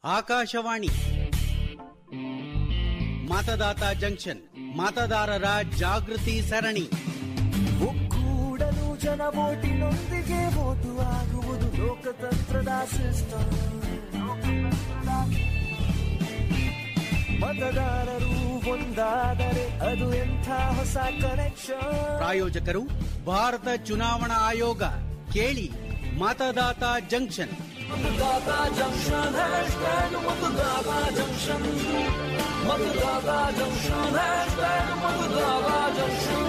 ಆಕಾಶವಾಣಿ ಮತದಾತ ಜಂಕ್ಷನ್ ಮತದಾರರ ಜಾಗೃತಿ ಸರಣಿ ಒಕ್ಕೂಡಲು ಜನ ಓಟಿನೊಂದಿಗೆ ಓಟು ಆಗುವುದು ಲೋಕತಂತ್ರದ ಸಿಸ್ಟಮ್ ಮತದಾರರು ಒಂದಾದರೆ ಅದು ಎಂಥ ಹೊಸ ಕನೆಕ್ಷನ್ ಪ್ರಾಯೋಜಕರು ಭಾರತ ಚುನಾವಣಾ ಆಯೋಗ ಕೇಳಿ ಮತದಾತ ಜಂಕ್ಷನ್ ಮತದಾತ ಜಂಕ್ಷನ್ ಹ್ಯಾಶ್ಟ್ಯಾಗ್ ಮತದಾತ ಜಂಕ್ಷನ್ ಮತದಾತ ಜಂಕ್ಷನ್ ಹ್ಯಾಶ್ಟ್ಯಾಗ್ ಮತದಾತ ಜಂಕ್ಷನ್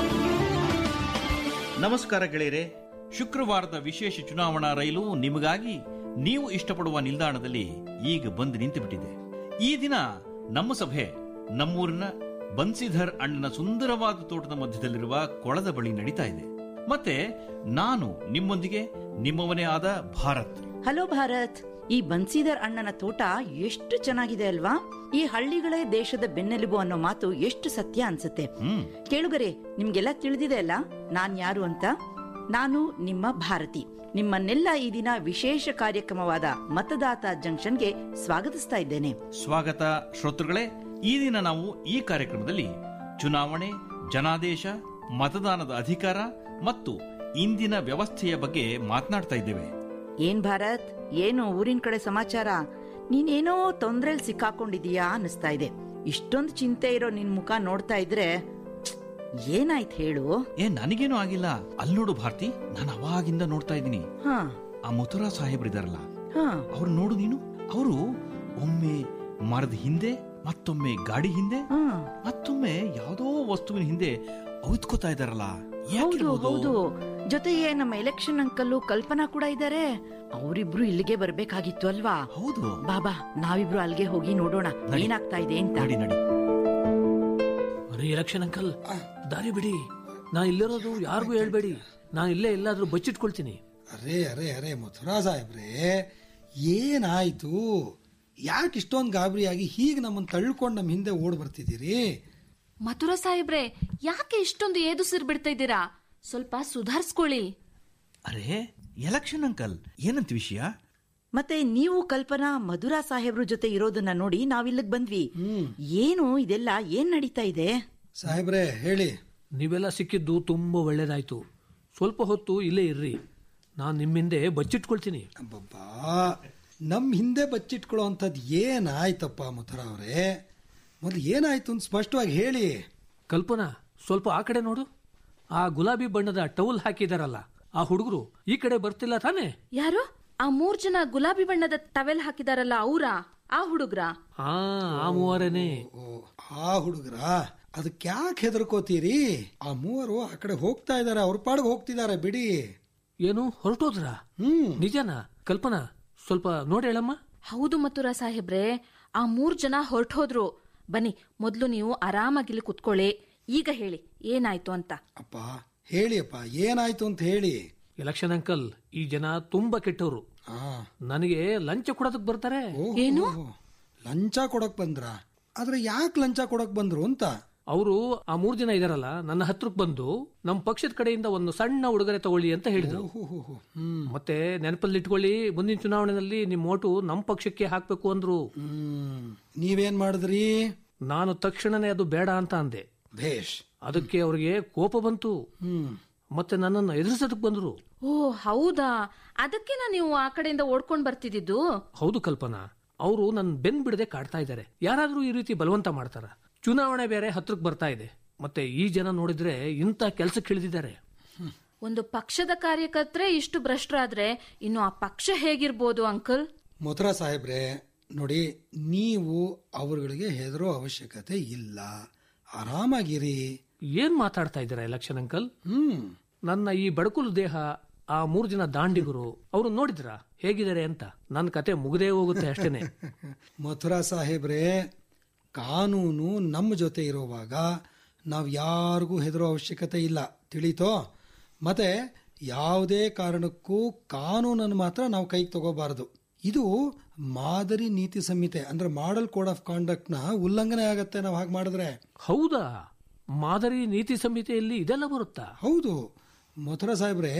ನಮಸ್ಕಾರ ಗೆಳೆಯರೆ ಶುಕ್ರವಾರದ ವಿಶೇಷ ಚುನಾವಣಾ ರೈಲು ನಿಮಗಾಗಿ ನೀವು ಇಷ್ಟಪಡುವ ನಿಲ್ದಾಣದಲ್ಲಿ ಈಗ ಬಂದು ನಿಂತುಬಿಟ್ಟಿದೆ ಈ ದಿನ ನಮ್ಮ ಸಭೆ ನಮ್ಮೂರಿನ ಬನ್ಸಿಧರ್ ಅಣ್ಣನ ಸುಂದರವಾದ ತೋಟದ ಮಧ್ಯದಲ್ಲಿರುವ ಕೊಳದ ಬಳಿ ನಡೀತಾ ಇದೆ ಮತ್ತೆ ನಾನು ನಿಮ್ಮೊಂದಿಗೆ ನಿಮ್ಮವನೇ ಆದ ಭಾರತ್ ಹಲೋ ಭಾರತ್ ಈ ಬನ್ಸಿದರ್ ಅಣ್ಣನ ತೋಟ ಎಷ್ಟು ಚೆನ್ನಾಗಿದೆ ಅಲ್ವಾ ಈ ಹಳ್ಳಿಗಳೇ ದೇಶದ ಬೆನ್ನೆಲುಬು ಅನ್ನೋ ಮಾತು ಎಷ್ಟು ಸತ್ಯ ಅನ್ಸುತ್ತೆ ಹ್ಮ್ ಕೇಳುಗರೆ ನಿಮ್ಗೆಲ್ಲ ತಿಳಿದಿದೆ ಅಲ್ಲ ನಾನ್ ಯಾರು ಅಂತ ನಾನು ನಿಮ್ಮ ಭಾರತಿ ನಿಮ್ಮನ್ನೆಲ್ಲ ಈ ದಿನ ವಿಶೇಷ ಕಾರ್ಯಕ್ರಮವಾದ ಮತದಾತ ಜಂಕ್ಷನ್ಗೆ ಸ್ವಾಗತಿಸ್ತಾ ಇದ್ದೇನೆ ಸ್ವಾಗತ ಶ್ರೋತೃಗಳೇ ಈ ದಿನ ನಾವು ಈ ಕಾರ್ಯಕ್ರಮದಲ್ಲಿ ಚುನಾವಣೆ ಜನಾದೇಶ ಮತದಾನದ ಅಧಿಕಾರ ಮತ್ತು ಇಂದಿನ ವ್ಯವಸ್ಥೆಯ ಬಗ್ಗೆ ಮಾತನಾಡ್ತಾ ಇದ್ದೇವೆ ಏನ್ ಭಾರತ್ ಏನು ಊರಿನ ಕಡೆ ಸಮಾಚಾರ ನೀನೇನೋ ತೊಂದ್ರೆಲ್ ಸಿಕ್ಕಾಕೊಂಡಿದೀಯಾ ಅನಿಸ್ತಾ ಇದೆ ಇಷ್ಟೊಂದು ಚಿಂತೆ ಇರೋ ನಿನ್ ಮುಖ ನೋಡ್ತಾ ಇದ್ರೆ ಛ್, ಏನಾಯ್ತ್ ಹೇಳು ಏ ನನಗೇನು ಆಗಿಲ್ಲ ಅಲ್ಲಿ ನೋಡು ಭಾರತಿ ನಾನು ಅವಾಗಿಂದ ನೋಡ್ತಾ ಇದ್ದೀನಿ ಹಾ ಆ ಮಥುರಾ ಸಾಹೇಬ್ರಿದಾರಲ್ಲ ಹಾ ಅವ್ರು ನೋಡು ನೀನು ಅವರು ಒಮ್ಮೆ ಮರದ ಹಿಂದೆ ಮತ್ತೊಮ್ಮೆ ಗಾಡಿ ಹಿಂದೆ ಹಾ ಮತ್ತೊಮ್ಮೆ ಯಾವುದೋ ವಸ್ತುವಿನ ಹಿಂದೆ ಔತ್ಕೋತಾ ಇದಾರಲ್ಲ ಹೌದು ಯಾಕಿರ್ಬೋದು? ಹೌದು ಜೊತೆಗೆ ನಮ್ಮ ಎಲೆಕ್ಷನ್ ಅಂಕಲ್ಲು ಕಲ್ಪನಾ ಕೂಡ ಇದ್ದಾರೆ ಅವರಿಬ್ರು ಇಲ್ಲಿಗೆ ಬರ್ಬೇಕಾಗಿತ್ತು ಅಲ್ವಾ ಹೌದು ಬಾಬಾ ನಾವಿಬ್ರು ಅಲ್ಲಿಗೆ ಹೋಗಿ ನೋಡೋಣ ನಡಿ. ಏನಾಗ್ತಾ ಇದೆ ಅಂತ ನಡಿ ನಡಿ ಅರೆ ಎಲೆಕ್ಷನ್ ಅಂಕಲ್ ದಾರಿ ಬಿಡಿ ನಾ ಇಲ್ಲಿರೋದು ಯಾರಿಗೂ ಹೇಳ್ಬೇಡಿ ನಾನು ಇಲ್ಲೇ ಎಲ್ಲಾದ್ರೂ ಬಚ್ಚಿಟ್ಕೊಳ್ತೀನಿ ಅರೆ ಅರೆ ಅರೆ ಮಥುರಾ ಸಾಹೇಬ್ರೆ ಏನಾಯ್ತು ಯಾಕೆ ಇಷ್ಟೊಂದು ಗಾಬರಿಯಾಗಿ ಹೀಗೆ ನಮ್ಮನ್ನು ತಳ್ಕೊಂಡು ನಮ್ಮ ಹಿಂದೆ ಓಡ್ ಬರ್ತಿದ್ದೀರಿ ಮಥುರಾ ಸಾಹೇಬ್ರೆ ಯಾಕೆ ಇಷ್ಟೊಂದು ಏದು ಬಿಡ್ತಾ ಇದ್ದೀರಾ ಸ್ವಲ್ಪ ಸುಧಾರಿಸ್ಕೊಳ್ಳಿ ಅರೆ ಎಲೆಕ್ಷನ್ ಅಂಕಲ್ ಏನಂತ ವಿಷಯ ಮತ್ತೆ ನೀವು ಕಲ್ಪನಾ ಮಧುರಾ ಸಾಹೇಬ್ರ ಜೊತೆ ಇರೋದನ್ನ ನೋಡಿ ನಾವಿಲ್ಲಿಗ್ ಬಂದ್ವಿ ಏನು ಇದೆಲ್ಲ ಏನ್ ನಡೀತಾ ಇದೆ ಸಾಹೇಬ್ರೆ ಹೇಳಿ ನೀವೆಲ್ಲ ಸಿಕ್ಕಿದ್ದು ತುಂಬಾ ಒಳ್ಳೇದಾಯ್ತು ಸ್ವಲ್ಪ ಹೊತ್ತು ಇಲ್ಲೇ ಇರ್ರಿ ನಾನು ನಿಮ್ಮಿಂದೆ ಬಚ್ಚಿಟ್ಕೊಳ್ತೀನಿ ಅಬ್ಬಬ್ಬಾ ನಮ್ಮ ಹಿಂದೆ ಬಚ್ಚಿಟ್ಕೊಳ್ಳೋ ಅಂಥದ್ದು ಏನಾಯ್ತಪ್ಪ ಮಥುರಾ ಅವರೇ ಮೊದಲು ಏನಾಯ್ತು ಅಂತ ಸ್ಪಷ್ಟವಾಗಿ ಹೇಳಿ ಕಲ್ಪನಾ ಸ್ವಲ್ಪ ಆ ಕಡೆ ನೋಡು ಆ ಗುಲಾಬಿ ಬಣ್ಣದ ಟೌಲ್ ಹಾಕಿದಾರಲ್ಲ ಆ ಹುಡುಗರು ಈ ಕಡೆ ಬರ್ತಿಲ್ಲ ತಾನೇ ಯಾರು ಆ ಮೂರ್ ಜನ ಗುಲಾಬಿ ಬಣ್ಣದ ಟವೆಲ್ ಹಾಕಿದಾರಲ್ಲ ಅವ್ರಾ ಆ ಹುಡುಗ್ರ ಆ ಆ ಮೂವರೇನೆ ಓ ಆ ಹುಡುಗರ ಅದಕ್ಕೆ ಯಾಕೆ ಹೆದರ್ಕೋತೀರಿ ಆ ಮೂವರು ಆ ಕಡೆ ಹೋಗ್ತಾ ಇದಾರೆ ಅವ್ರ ಪಾಡಿಗೆ ಹೋಗ್ತಿದ್ದಾರೆ ಬಿಡಿ ಏನು ಹೊರಟೋದ್ರ ಹ್ಮ್ ನಿಜನಾ ಕಲ್ಪನಾ ಸ್ವಲ್ಪ ನೋಡಿ ಹೇಳಮ್ಮ ಹೌದು ಮಥುರಾ ಸಾಹೇಬ್ರೆ ಆ ಮೂರ್ ಜನ ಹೊರಟೋದ್ರು ಬನ್ನಿ ಮೊದ್ಲು ನೀವು ಆರಾಮಾಗಿಲ್ಲಿ ಕುತ್ಕೊಳ್ಳಿ ಈಗ ಹೇಳಿ ಏನಾಯ್ತು ಅಂತ ಅಪ್ಪ ಹೇಳಿ ಅಪ್ಪ ಏನಾಯ್ತು ಅಂತ ಹೇಳಿ ಎಲೆಕ್ಷನ್ ಅಂಕಲ್ ಈ ಜನ ತುಂಬಾ ಕೆಟ್ಟವರು ಆ ನನಗೆ ಲಂಚ ಕೊಡೋದಕ್ ಬರ್ತಾರೆ ಏನು ಲಂಚ ಕೊಡಕ್ ಬಂದ್ರ ಆದ್ರೆ ಯಾಕೆ ಲಂಚ ಕೊಡಕ್ ಬಂದ್ರು ಅಂತ ಅವರು ಆ ಮೂರ್ ಜನ ಇದಾರಲ್ಲ ನನ್ನ ಹತ್ರಕ್ ಬಂದು ನಮ್ಮ ಪಕ್ಷದ ಕಡೆಯಿಂದ ಒಂದು ಸಣ್ಣ ಉಡುಗೊರೆ ತಗೊಳ್ಳಿ ಅಂತ ಹೇಳಿದ್ರು ಹ್ಮ್ ಮತ್ತೆ ನೆನಪಲ್ಲಿ ಇಟ್ಕೊಳ್ಳಿ ಮುಂದಿನ ಚುನಾವಣೆಯಲ್ಲಿ ನಿಮ್ ಓಟು ನಮ್ಮ ಪಕ್ಷಕ್ಕೆ ಹಾಕ್ಬೇಕು ಅಂದ್ರು ಹ್ಮ್ ನೀವೇನ್ ಮಾಡಿದ್ರಿ ನಾನು ತಕ್ಷಣನೇ ಅದು ಬೇಡ ಅಂತ ಅಂದೆ ಭೇಷ್ ಅದಕ್ಕೆ ಅವ್ರಿಗೆ ಕೋಪ ಬಂತು ಹ್ಮ್ ಮತ್ತೆ ನನ್ನನ್ನು ಎದುರಿಸೋದಕ್ ಬಂದ್ರು ಓ ಹೌದಾ ಅದಕ್ಕೆನ ನೀವು ಆ ಕಡೆಯಿಂದ ಓಡ್ಕೊಂಡ್ ಬರ್ತಿದ್ದು ಹೌದು ಕಲ್ಪನಾ ಅವರು ನನ್ನ ಬೆನ್ ಬಿಡದೆ ಕಾಡ್ತಾ ಇದ್ದಾರೆ ಯಾರಾದ್ರೂ ಈ ರೀತಿ ಬಲವಂತ ಮಾಡ್ತಾರ ಚುನಾವಣೆ ಬೇರೆ ಹತ್ರಕ್ ಬರ್ತಾ ಇದೆ ಮತ್ತೆ ಈ ಜನ ನೋಡಿದ್ರೆ ಇಂಥ ಕೆಲ್ಸಕ್ಕೆ ಇಳಿದಿದ್ದಾರೆ ಒಂದು ಪಕ್ಷದ ಕಾರ್ಯಕರ್ತರೆ ಇಷ್ಟು ಭ್ರಷ್ಟರಾದ್ರೆ ಇನ್ನು ಆ ಪಕ್ಷ ಹೇಗಿರ್ಬೋದು ಅಂಕಲ್ ಮಥುರಾ ಸಾಹೇಬ್ರೆ ನೋಡಿ ನೀವು ಅವರುಗಳಿಗೆ ಹೆದರೋ ಅವಶ್ಯಕತೆ ಇಲ್ಲ ಆರಾಮಾಗಿರಿ ಏನ್ ಮಾತಾಡ್ತಾ ಇದ್ದೀರಾ ಎಲೆಕ್ಷನ್ ಅಂಕಲ್ ಹ್ಮ್ ನನ್ನ ಈ ಬಡಕುಲು ದೇಹ ಆ ಮೂರು ಜನ ದಾಂಡಿಗರು ಅವರು ನೋಡಿದ್ರ ಹೇಗಿದ್ದಾರೆ ಅಂತ ನನ್ನ ಕತೆ ಮುಗದೇ ಹೋಗುತ್ತೆ ಅಷ್ಟೇನೆ ಮಥುರಾ ಸಾಹೇಬ್ರೆ ಕಾನೂನು ನಮ್ಮ ಜೊತೆ ಇರುವಾಗ ನಾವು ಯಾರಿಗೂ ಹೆದರೋ ಅವಶ್ಯಕತೆ ಇಲ್ಲ ತಿಳಿತೋ ಮತ್ತೆ ಯಾವುದೇ ಕಾರಣಕ್ಕೂ ಕಾನೂನನ್ನು ಮಾತ್ರ ನಾವು ಕೈಗೆ ತಗೋಬಾರದು ಇದು ಮಾದರಿ ನೀತಿ ಸಂಹಿತೆ ಅಂದ್ರೆ ಮಾಡೆಲ್ ಕೋಡ್ ಆಫ್ ಕಾಂಡಕ್ಟ್ ನ ಉಲ್ಲಂಘನೆ ಆಗತ್ತೆ ನಾವು ಹಾಗೆ ಮಾಡಿದ್ರೆ ಹೌದಾ ಮಾದರಿ ನೀತಿ ಸಂಹಿತೆಯಲ್ಲಿ ಇದೆಲ್ಲ ಬರುತ್ತಾ ಹೌದು ಮಥುರಾ ಸಾಹೇಬ್ರೆ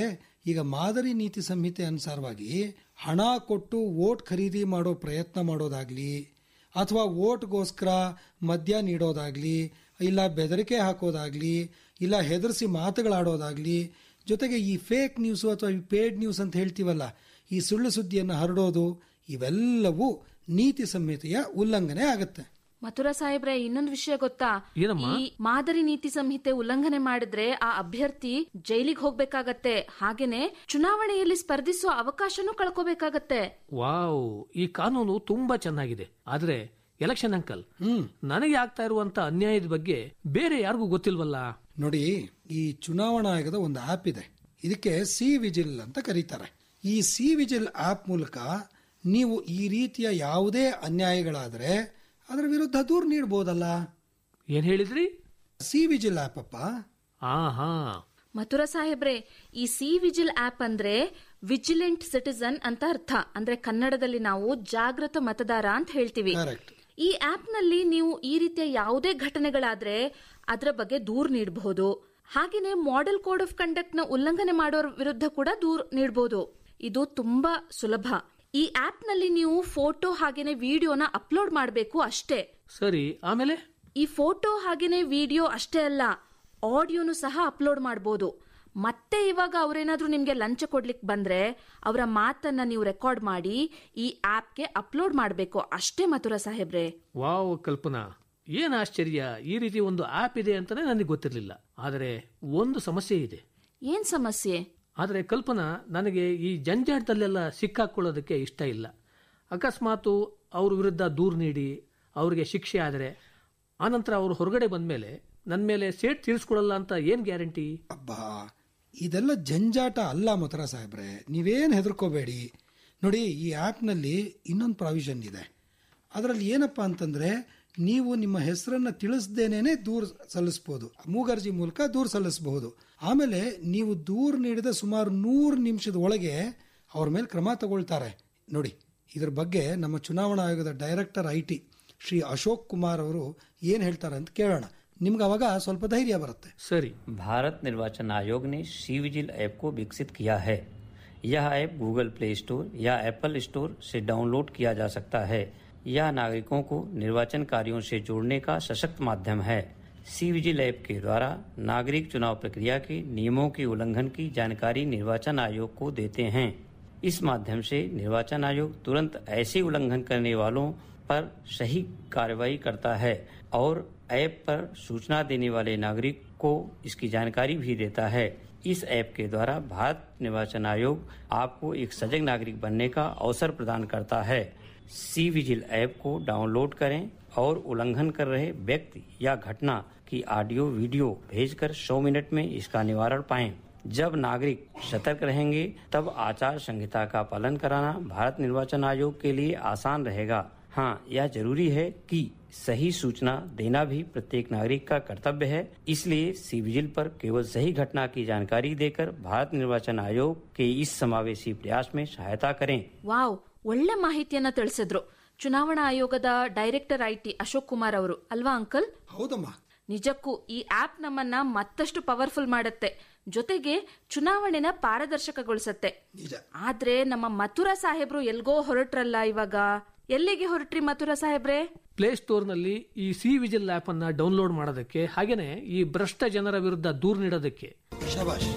ಈಗ ಮಾದರಿ ನೀತಿ ಸಂಹಿತೆ ಅನುಸಾರವಾಗಿ ಹಣ ಕೊಟ್ಟು ವೋಟ್ ಖರೀದಿ ಮಾಡೋ ಪ್ರಯತ್ನ ಮಾಡೋದಾಗ್ಲಿ ಅಥವಾ ವೋಟ್ಗೋಸ್ಕರ ಮದ್ಯ ನೀಡೋದಾಗ್ಲಿ ಇಲ್ಲ ಬೆದರಿಕೆ ಹಾಕೋದಾಗ್ಲಿ ಇಲ್ಲ ಹೆದರಿಸಿ ಮಾತುಗಳಾಡೋದಾಗ್ಲಿ ಜೊತೆಗೆ ಈ ಫೇಕ್ ನ್ಯೂಸು ಅಥವಾ ಈ ಪೇಡ್ ನ್ಯೂಸ್ ಅಂತ ಹೇಳ್ತೀವಲ್ಲ ಈ ಸುಳ್ಳು ಸುದ್ದಿಯನ್ನು ಹರಡೋದು ಇವೆಲ್ಲವೂ ನೀತಿ ಸಂಹಿತೆಯ ಉಲ್ಲಂಘನೆ ಆಗುತ್ತೆ ಮಥುರಾ ಸಾಹೇಬ್ರೆ ಇನ್ನೊಂದು ವಿಷಯ ಗೊತ್ತಾ ಏನಮ್ಮ? ಈ ಮಾದರಿ ನೀತಿ ಸಂಹಿತೆ ಉಲ್ಲಂಘನೆ ಮಾಡಿದ್ರೆ ಆ ಅಭ್ಯರ್ಥಿ ಜೈಲಿಗೆ ಹೋಗ್ಬೇಕಾಗತ್ತೆ ಹಾಗೇನೆ ಚುನಾವಣೆಯಲ್ಲಿ ಸ್ಪರ್ಧಿಸುವ ಅವಕಾಶನೂ ಕಳ್ಕೋಬೇಕಾಗತ್ತೆ ವಾವ್ ಈ ಕಾನೂನು ತುಂಬಾ ಚೆನ್ನಾಗಿದೆ ಆದ್ರೆ ಎಲೆಕ್ಷನ್ ಅಂಕಲ್ ನನಗೆ ಆಗ್ತಾ ಇರುವಂತ ಅನ್ಯಾಯದ ಬಗ್ಗೆ ಬೇರೆ ಯಾರಿಗೂ ಗೊತ್ತಿಲ್ವಲ್ಲ ನೋಡಿ ಈ ಚುನಾವಣಾ ಆಯೋಗದ ಒಂದು ಆಪ್ ಇದೆ ಇದಕ್ಕೆ ಸಿ ವಿಜಿಲ್ ಅಂತ ಕರೀತಾರೆ ಈ ಸಿ ವಿಜಿಲ್ ಆಪ್ ಮೂಲಕ ನೀವು ಈ ರೀತಿಯ ಯಾವುದೇ ಅನ್ಯಾಯಗಳಾದರೆ ಅದರ ವಿರುದ್ಧ ದೂರು ನೀಡಬಹುದಲ್ಲ ಏನ್ ಹೇಳಿದ್ರಿ ಸಿ ವಿಜಿಲ್ ಆಪ್ ಅಪ್ಪ ಆ ಹಾ ಮಥುರಾ ಸಾಹೇಬ್ರೆ ಈ ಸಿ ವಿಜಿಲ್ ಆಪ್ ಅಂದ್ರೆ ವಿಜಿಲೆಂಟ್ ಸಿಟಿಸನ್ ಅಂತ ಅರ್ಥ ಅಂದ್ರೆ ಕನ್ನಡದಲ್ಲಿ ನಾವು ಜಾಗೃತ ಮತದಾರ ಅಂತ ಹೇಳ್ತೀವಿ ಈ ಆಪ್ ನಲ್ಲಿ ನೀವು ಈ ರೀತಿಯ ಯಾವುದೇ ಘಟನೆಗಳಾದ್ರೆ ಅದರ ಬಗ್ಗೆ ದೂರ್ ನೀಡಬಹುದು ಹಾಗೇನೆ ಮಾಡೆಲ್ ಕೋಡ್ ಆಫ್ ಕಂಡಕ್ಟ್ ನ ಉಲ್ಲಂಘನೆ ಮಾಡೋರ ವಿರುದ್ಧ ಕೂಡ ದೂರ್ ನೀಡಬಹುದು ಇದು ತುಂಬಾ ಸುಲಭ ಈ ಆಪ್ ನಲ್ಲಿ ನೀವು ಫೋಟೋ ಹಾಗೇನೆ ವಿಡಿಯೋನ ಅಪ್ಲೋಡ್ ಮಾಡಬೇಕು ಅಷ್ಟೇ ಸರಿ ಆಮೇಲೆ ಈ ಫೋಟೋ ಹಾಗೇನೆ ವಿಡಿಯೋ ಅಷ್ಟೇ ಅಲ್ಲ ಆಡಿಯೋನು ಸಹ ಅಪ್ಲೋಡ್ ಮಾಡಬಹುದು ಮತ್ತೆ ಇವಾಗ ಅವರೇನಾದ್ರೂ ನಿಮ್ಗೆ ಲಂಚ ಕೊಡ್ಲಿಕ್ಕೆ ಬಂದ್ರೆ ಅವರ ಮಾತನ್ನ ನೀವು ರೆಕಾರ್ಡ್ ಮಾಡಿ ಈ ಆಪ್ಗೆ ಅಪ್ಲೋಡ್ ಮಾಡಬೇಕು ಅಷ್ಟೇ ಮಥುರಾ ಸಾಹೇಬ್ರೆ ವಾವ್ ಕಲ್ಪನಾ ಏನ್ ಆಶ್ಚರ್ಯ ಈ ರೀತಿ ಒಂದು ಆಪ್ ಇದೆ ಅಂತಾನೆ ನನಗೆ ಗೊತ್ತಿರಲಿಲ್ಲ ಆದರೆ ಒಂದು ಸಮಸ್ಯೆ ಇದೆ ಏನ್ ಸಮಸ್ಯೆ ಆದರೆ ಕಲ್ಪನಾ ನನಗೆ ಈ ಜಂಜಾಟದಲ್ಲೆಲ್ಲ ಸಿಕ್ಕಾಕೊಳ್ಳೋದಕ್ಕೆ ಇಷ್ಟ ಇಲ್ಲ ಅಕಸ್ಮಾತು ಅವ್ರ ವಿರುದ್ಧ ದೂರು ನೀಡಿ ಅವರಿಗೆ ಶಿಕ್ಷೆ ಆದರೆ ಆನಂತರ ಅವರು ಹೊರಗಡೆ ಬಂದ ಮೇಲೆ ನನ್ನ ಮೇಲೆ ಸೇಟ್ ತೀರಿಸ್ಕೊಳ್ಳಲ್ಲ ಅಂತ ಏನ್ ಗ್ಯಾರಂಟಿ ಅಬ್ಬಾ ಇದೆಲ್ಲ ಜಂಜಾಟ ಅಲ್ಲ ಮಥುರಾ ಸಾಹೇಬ್ರೆ ನೀವೇನು ಹೆದರ್ಕೋಬೇಡಿ ನೋಡಿ ಈ ಆ್ಯಪ್ನಲ್ಲಿ ಇನ್ನೊಂದು ಪ್ರಾವಿಷನ್ ಇದೆ ಅದರಲ್ಲಿ ಏನಪ್ಪ ಅಂತಂದ್ರೆ ನೀವು ನಿಮ್ಮ ಹೆಸರನ್ನ ತಿಳಿಸ್ದೇನೆ ದೂರು ಸಲ್ಲಿಸ್ಬೋದು ಮೂಗರ್ಜಿ ಮೂಲಕ ದೂರು ಸಲ್ಲಿಸಬಹುದು ಆಮೇಲೆ ನೀವು ದೂರು ನೀಡಿದ ಸುಮಾರು ನೂರು ನಿಮಿಷದ ಒಳಗೆ ಅವ್ರ ಮೇಲೆ ಕ್ರಮ ತಗೊಳ್ತಾರೆ ನೋಡಿ ಇದ್ರ ಬಗ್ಗೆ ನಮ್ಮ ಚುನಾವಣಾ ಆಯೋಗದ director I T Shri Ashok Kumar ಅವರು ಏನು ಹೇಳ್ತಾರೆ ಅಂತ ಕೇಳೋಣ ನಿಮ್ಗೆ ಅವಾಗ ಸ್ವಲ್ಪ ಧೈರ್ಯ ಬರುತ್ತೆ ಸರಿ भारत निर्वाचन आयोग ने सी विजिल ऐप को विकसित किया है यह ऐप गूगल प्ले स्टोर या एप्पल स्टोर से डाउनलोड किया जा सकता है यह नागरिकों को निर्वाचन कार्यों से जोड़ने का सशक्त माध्यम है सी विजिल ऐप के द्वारा नागरिक चुनाव प्रक्रिया के नियमों के उल्लंघन की जानकारी निर्वाचन आयोग को देते हैं इस माध्यम से निर्वाचन आयोग तुरंत ऐसे उल्लंघन करने वालों पर सही कार्रवाई करता है और ऐप पर सूचना देने वाले नागरिक को इसकी जानकारी भी देता है इस ऐप के द्वारा भारत निर्वाचन आयोग आपको एक सजग नागरिक बनने का अवसर प्रदान करता है सी विजिल ऐप को डाउनलोड करें और उल्लंघन कर रहे व्यक्ति या घटना की ऑडियो वीडियो भेजकर 100 मिनट में इसका निवारण पाएं जब नागरिक सतर्क रहेंगे तब आचार संहिता का पालन कराना भारत निर्वाचन आयोग के लिए आसान रहेगा हाँ यह जरूरी है कि सही सूचना देना भी प्रत्येक नागरिक का कर्तव्य है इसलिए सी विजिल पर केवल सही घटना की जानकारी देकर भारत निर्वाचन आयोग के इस समावेशी प्रयास में सहायता करें ವಾವ್ ಒಳ್ಳೆ ಮಾಹಿತಿಯನ್ನ ತಿಳಿಸಿದ್ರು ಚುನಾವಣಾ ಆಯೋಗದ director I T Ashok Kumar ಅವರು ಅಲ್ವಾ ಅಂಕಲ್ ಹೌದಮ್ಮ ನಿಜಕ್ಕೂ ಈ ಆಪ್ ನಮ್ಮನ್ನ ಮತ್ತಷ್ಟು ಪವರ್ಫುಲ್ ಮಾಡುತ್ತೆ ಜೊತೆಗೆ ಚುನಾವಣೆನ ಪಾರದರ್ಶಕಗೊಳಿಸತ್ತೆ ಆದ್ರೆ ನಮ್ಮ ಮಥುರಾ ಸಾಹೇಬ್ರು ಎಲ್ಗೋ ಹೊರಟ್ರಲ್ಲ ಇವಾಗ ಎಲ್ಲಿಗೆ ಹೊರಟ್ರಿ ಮಥುರಾ ಸಾಹೇಬ್ರೆ ಪ್ಲೇ ಸ್ಟೋರ್ನಲ್ಲಿ ಈ ಸಿ ವಿಜಿಲ್ ಆಪ್ ಅನ್ನ ಡೌನ್ಲೋಡ್ ಮಾಡೋದಕ್ಕೆ ಹಾಗೇನೆ ಈ ಭ್ರಷ್ಟ ಜನರ ವಿರುದ್ಧ ದೂರು ನೀಡೋದಕ್ಕೆ ಶಬಾಷ್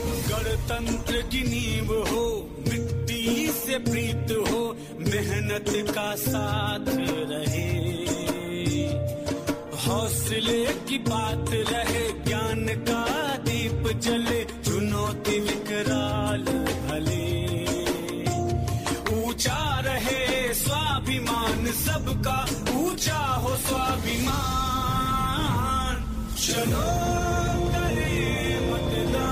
गणतंत्र की नींव हो मिट्टी से प्रीत हो मेहनत का साथ रहे हौसले की बात रहे ज्ञान का दीप जले चुनौती विकराल भले ऊंचा रहे स्वाभिमान सबका ऊंचा हो स्वाभिमान चलो करें मतदान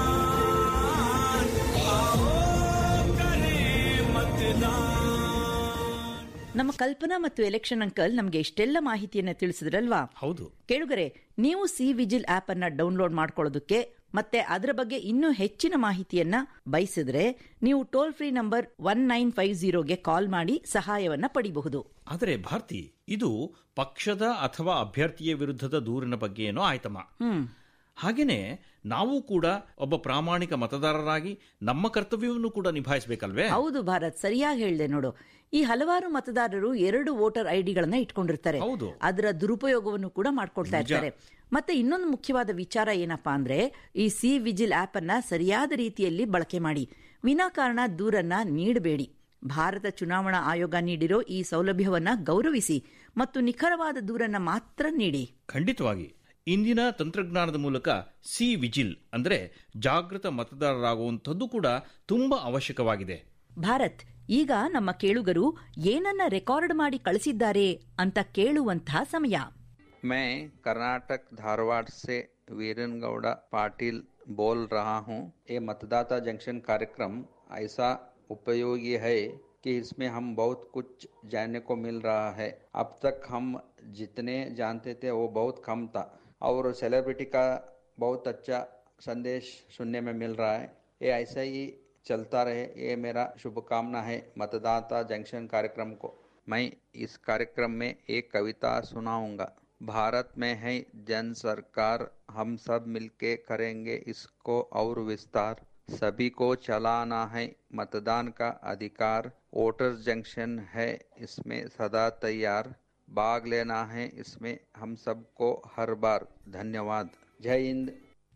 आओ करें मतदान ನಮ್ಮ ಕಲ್ಪನಾ ಮತ್ತು ಎಲೆಕ್ಷನ್ ಅಂಕಲ್ ನಮಗೆ ಇಷ್ಟೆಲ್ಲ ಮಾಹಿತಿಯನ್ನ ತಿಳಿಸಿದ್ರಲ್ವಾ ಹೌದು ಕೇಳುಗರೆ ನೀವು ಸಿ ವಿಜಿಲ್ ಆಪ್ ಅನ್ನ ಡೌನ್ಲೋಡ್ ಮಾಡ್ಕೊಳ್ಳೋದಕ್ಕೆ ಮತ್ತೆ ಅದರ ಬಗ್ಗೆ ಇನ್ನೂ ಹೆಚ್ಚಿನ ಮಾಹಿತಿಯನ್ನ ಬಯಸಿದ್ರೆ ನೀವು toll free number one nine five ಜೀರೋಗೆ ಕಾಲ್ ಮಾಡಿ ಸಹಾಯವನ್ನ ಪಡಿಬಹುದು ಆದರೆ ಭಾರತಿ ಇದು ಪಕ್ಷದ ಅಥವಾ ಅಭ್ಯರ್ಥಿಯ ವಿರುದ್ಧದ ದೂರಿನ ಬಗ್ಗೆ ಏನೋ ಆಯ್ತಮ್ಮ ಹ್ಮ್ ಹಾಗೇನೆ ನಾವು ಕೂಡ ಒಬ್ಬ ಪ್ರಾಮಾಣಿಕ ಮತದಾರರಾಗಿ ನಮ್ಮ ಕರ್ತವ್ಯವನ್ನು ಕೂಡ ನಿಭಾಯಿಸಬೇಕಲ್ವೇ ಹೌದು ಭಾರತ್ ಸರಿಯಾಗಿ ಹೇಳ್ದೆ ನೋಡು ಈ ಹಲವಾರು ಮತದಾರರು ಎರಡು ವೋಟರ್ ಐಡಿಗಳನ್ನ ಇಟ್ಕೊಂಡಿರ್ತಾರೆ ಹೌದು. ಅದರ ದುರುಪಯೋಗವನ್ನು ಕೂಡ ಮಾಡ್ಕೊಳ್ತಾ ನಿಜ. ಇರ್ತಾರೆ ಮತ್ತೆ ಇನ್ನೊಂದು ಮುಖ್ಯವಾದ ವಿಚಾರ ಏನಪ್ಪಾ ಅಂದ್ರೆ ಈ ಸಿ ವಿಜಿಲ್ ಆಪ್ ಅನ್ನ ಸರಿಯಾದ ರೀತಿಯಲ್ಲಿ ಬಳಕೆ ಮಾಡಿ ವಿನಾಕಾರಣ ದೂರನ್ನ ನೀಡಬೇಡಿ ಭಾರತ ಚುನಾವಣಾ ಆಯೋಗ ನೀಡಿರೋ ಈ ಸೌಲಭ್ಯವನ್ನ ಗೌರವಿಸಿ ಮತ್ತು ನಿಖರವಾದ ದೂರನ್ನ ಮಾತ್ರ ನೀಡಿ ಖಂಡಿತವಾಗಿ ಇಂದಿನ ತಂತ್ರಜ್ಞಾನದ ಮೂಲಕ ಸಿ ವಿಜಿಲ್ ಅಂದ್ರೆ ಜಾಗೃತ ಮತದಾರರಾಗುವಂಥದ್ದು ಕೂಡ ತುಂಬಾ ಅವಶ್ಯಕವಾಗಿದೆ ಭಾರತ್ ಈಗ ನಮ್ಮ ಕೇಳುಗರು ಏನನ್ನ ರೆಕಾರ್ಡ್ ಮಾಡಿ ಕಳಿಸಿದ್ದಾರೆ ಅಂತ ಕೇಳುವಂತಹ ಸಮಯ मैं कर्नाटक धारवाड़ से वीरन गौड़ा पाटिल बोल रहा हूँ ये मतदाता जंक्शन कार्यक्रम ऐसा उपयोगी है कि इसमें हम बहुत कुछ जानने को मिल रहा है अब तक हम जितने जानते थे वो बहुत कम था और सेलिब्रिटी का बहुत अच्छा संदेश सुनने में मिल रहा है ये ऐसा ही चलता रहे ये मेरा शुभकामना है मतदाता जंक्शन कार्यक्रम को मैं इस कार्यक्रम में एक कविता सुनाऊंगा भारत में है जन सरकार हम सब मिलके करेंगे इसको और विस्तार सभी को चलाना है मतदान का अधिकार वोटर्स जंक्शन है इसमें सदा तैयार भाग लेना है इसमें हम सबको हर बार धन्यवाद जय हिंद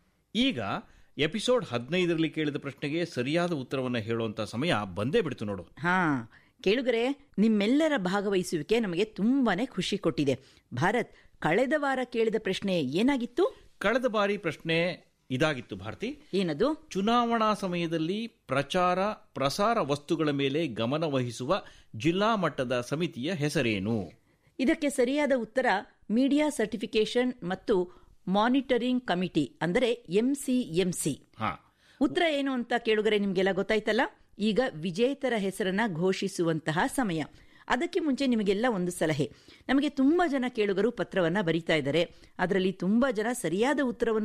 ಈಗ ಎಪಿಸೋಡ್ ಹದಿನೈದರಲ್ಲಿ ಕೇಳಿದ ಪ್ರಶ್ನೆಗೆ ಸರಿಯಾದ ಉತ್ತರವನ್ನು ಹೇಳುವಂತ ಸಮಯ ಬಂದೇ ಬಿಡ್ತು ನೋಡು ಹಾ ಕೇಳುಗರೆ ನಿಮ್ಮೆಲ್ಲರ ಭಾಗವಹಿಸುವಿಕೆ ನಮಗೆ ತುಂಬಾನೇ ಖುಷಿ ಕೊಟ್ಟಿದೆ ಭಾರತ್ ಕಳೆದ ವಾರ ಕೇಳಿದ ಪ್ರಶ್ನೆ ಏನಾಗಿತ್ತು ಕಳೆದ ಬಾರಿ ಪ್ರಶ್ನೆ ಇದಾಗಿತ್ತು ಭಾರತಿ ಏನದು ಚುನಾವಣಾ ಸಮಯದಲ್ಲಿ ಪ್ರಚಾರ ಪ್ರಸಾರ ವಸ್ತುಗಳ ಮೇಲೆ ಗಮನ ವಹಿಸುವ ಜಿಲ್ಲಾ ಮಟ್ಟದ ಸಮಿತಿಯ ಹೆಸರೇನು ಇದಕ್ಕೆ ಸರಿಯಾದ ಉತ್ತರ ಮೀಡಿಯಾ ಸರ್ಟಿಫಿಕೇಶನ್ ಮತ್ತು ಮಾನಿಟರಿಂಗ್ ಕಮಿಟಿ ಅಂದರೆ ಎಂಸಿಎಂಸಿ ಹಾ ಉತ್ತರ ಏನು ಅಂತ ಕೇಳುಗರೆ ನಿಮ್ಗೆಲ್ಲ ಗೊತ್ತಾಯ್ತಲ್ಲ ಈಗ ವಿಜೇತರ ಹೆಸರನ್ನ ಘೋಷಿಸುವಂತಹ ಸಮಯ ಅದಕ್ಕೆ ಮುಂಚೆ ನಿಮಗೆಲ್ಲ ಒಂದು ಸಲಹೆ ನಮಗೆ ತುಂಬಾ ಜನ ಕೇಳುಗರು ಪತ್ರವನ್ನ ಬರೀತಾ ಇದ್ದಾರೆ ಅದರಲ್ಲಿ ತುಂಬಾ ಜನ ಸರಿಯಾದ ಉತ್ತರವನ್ನು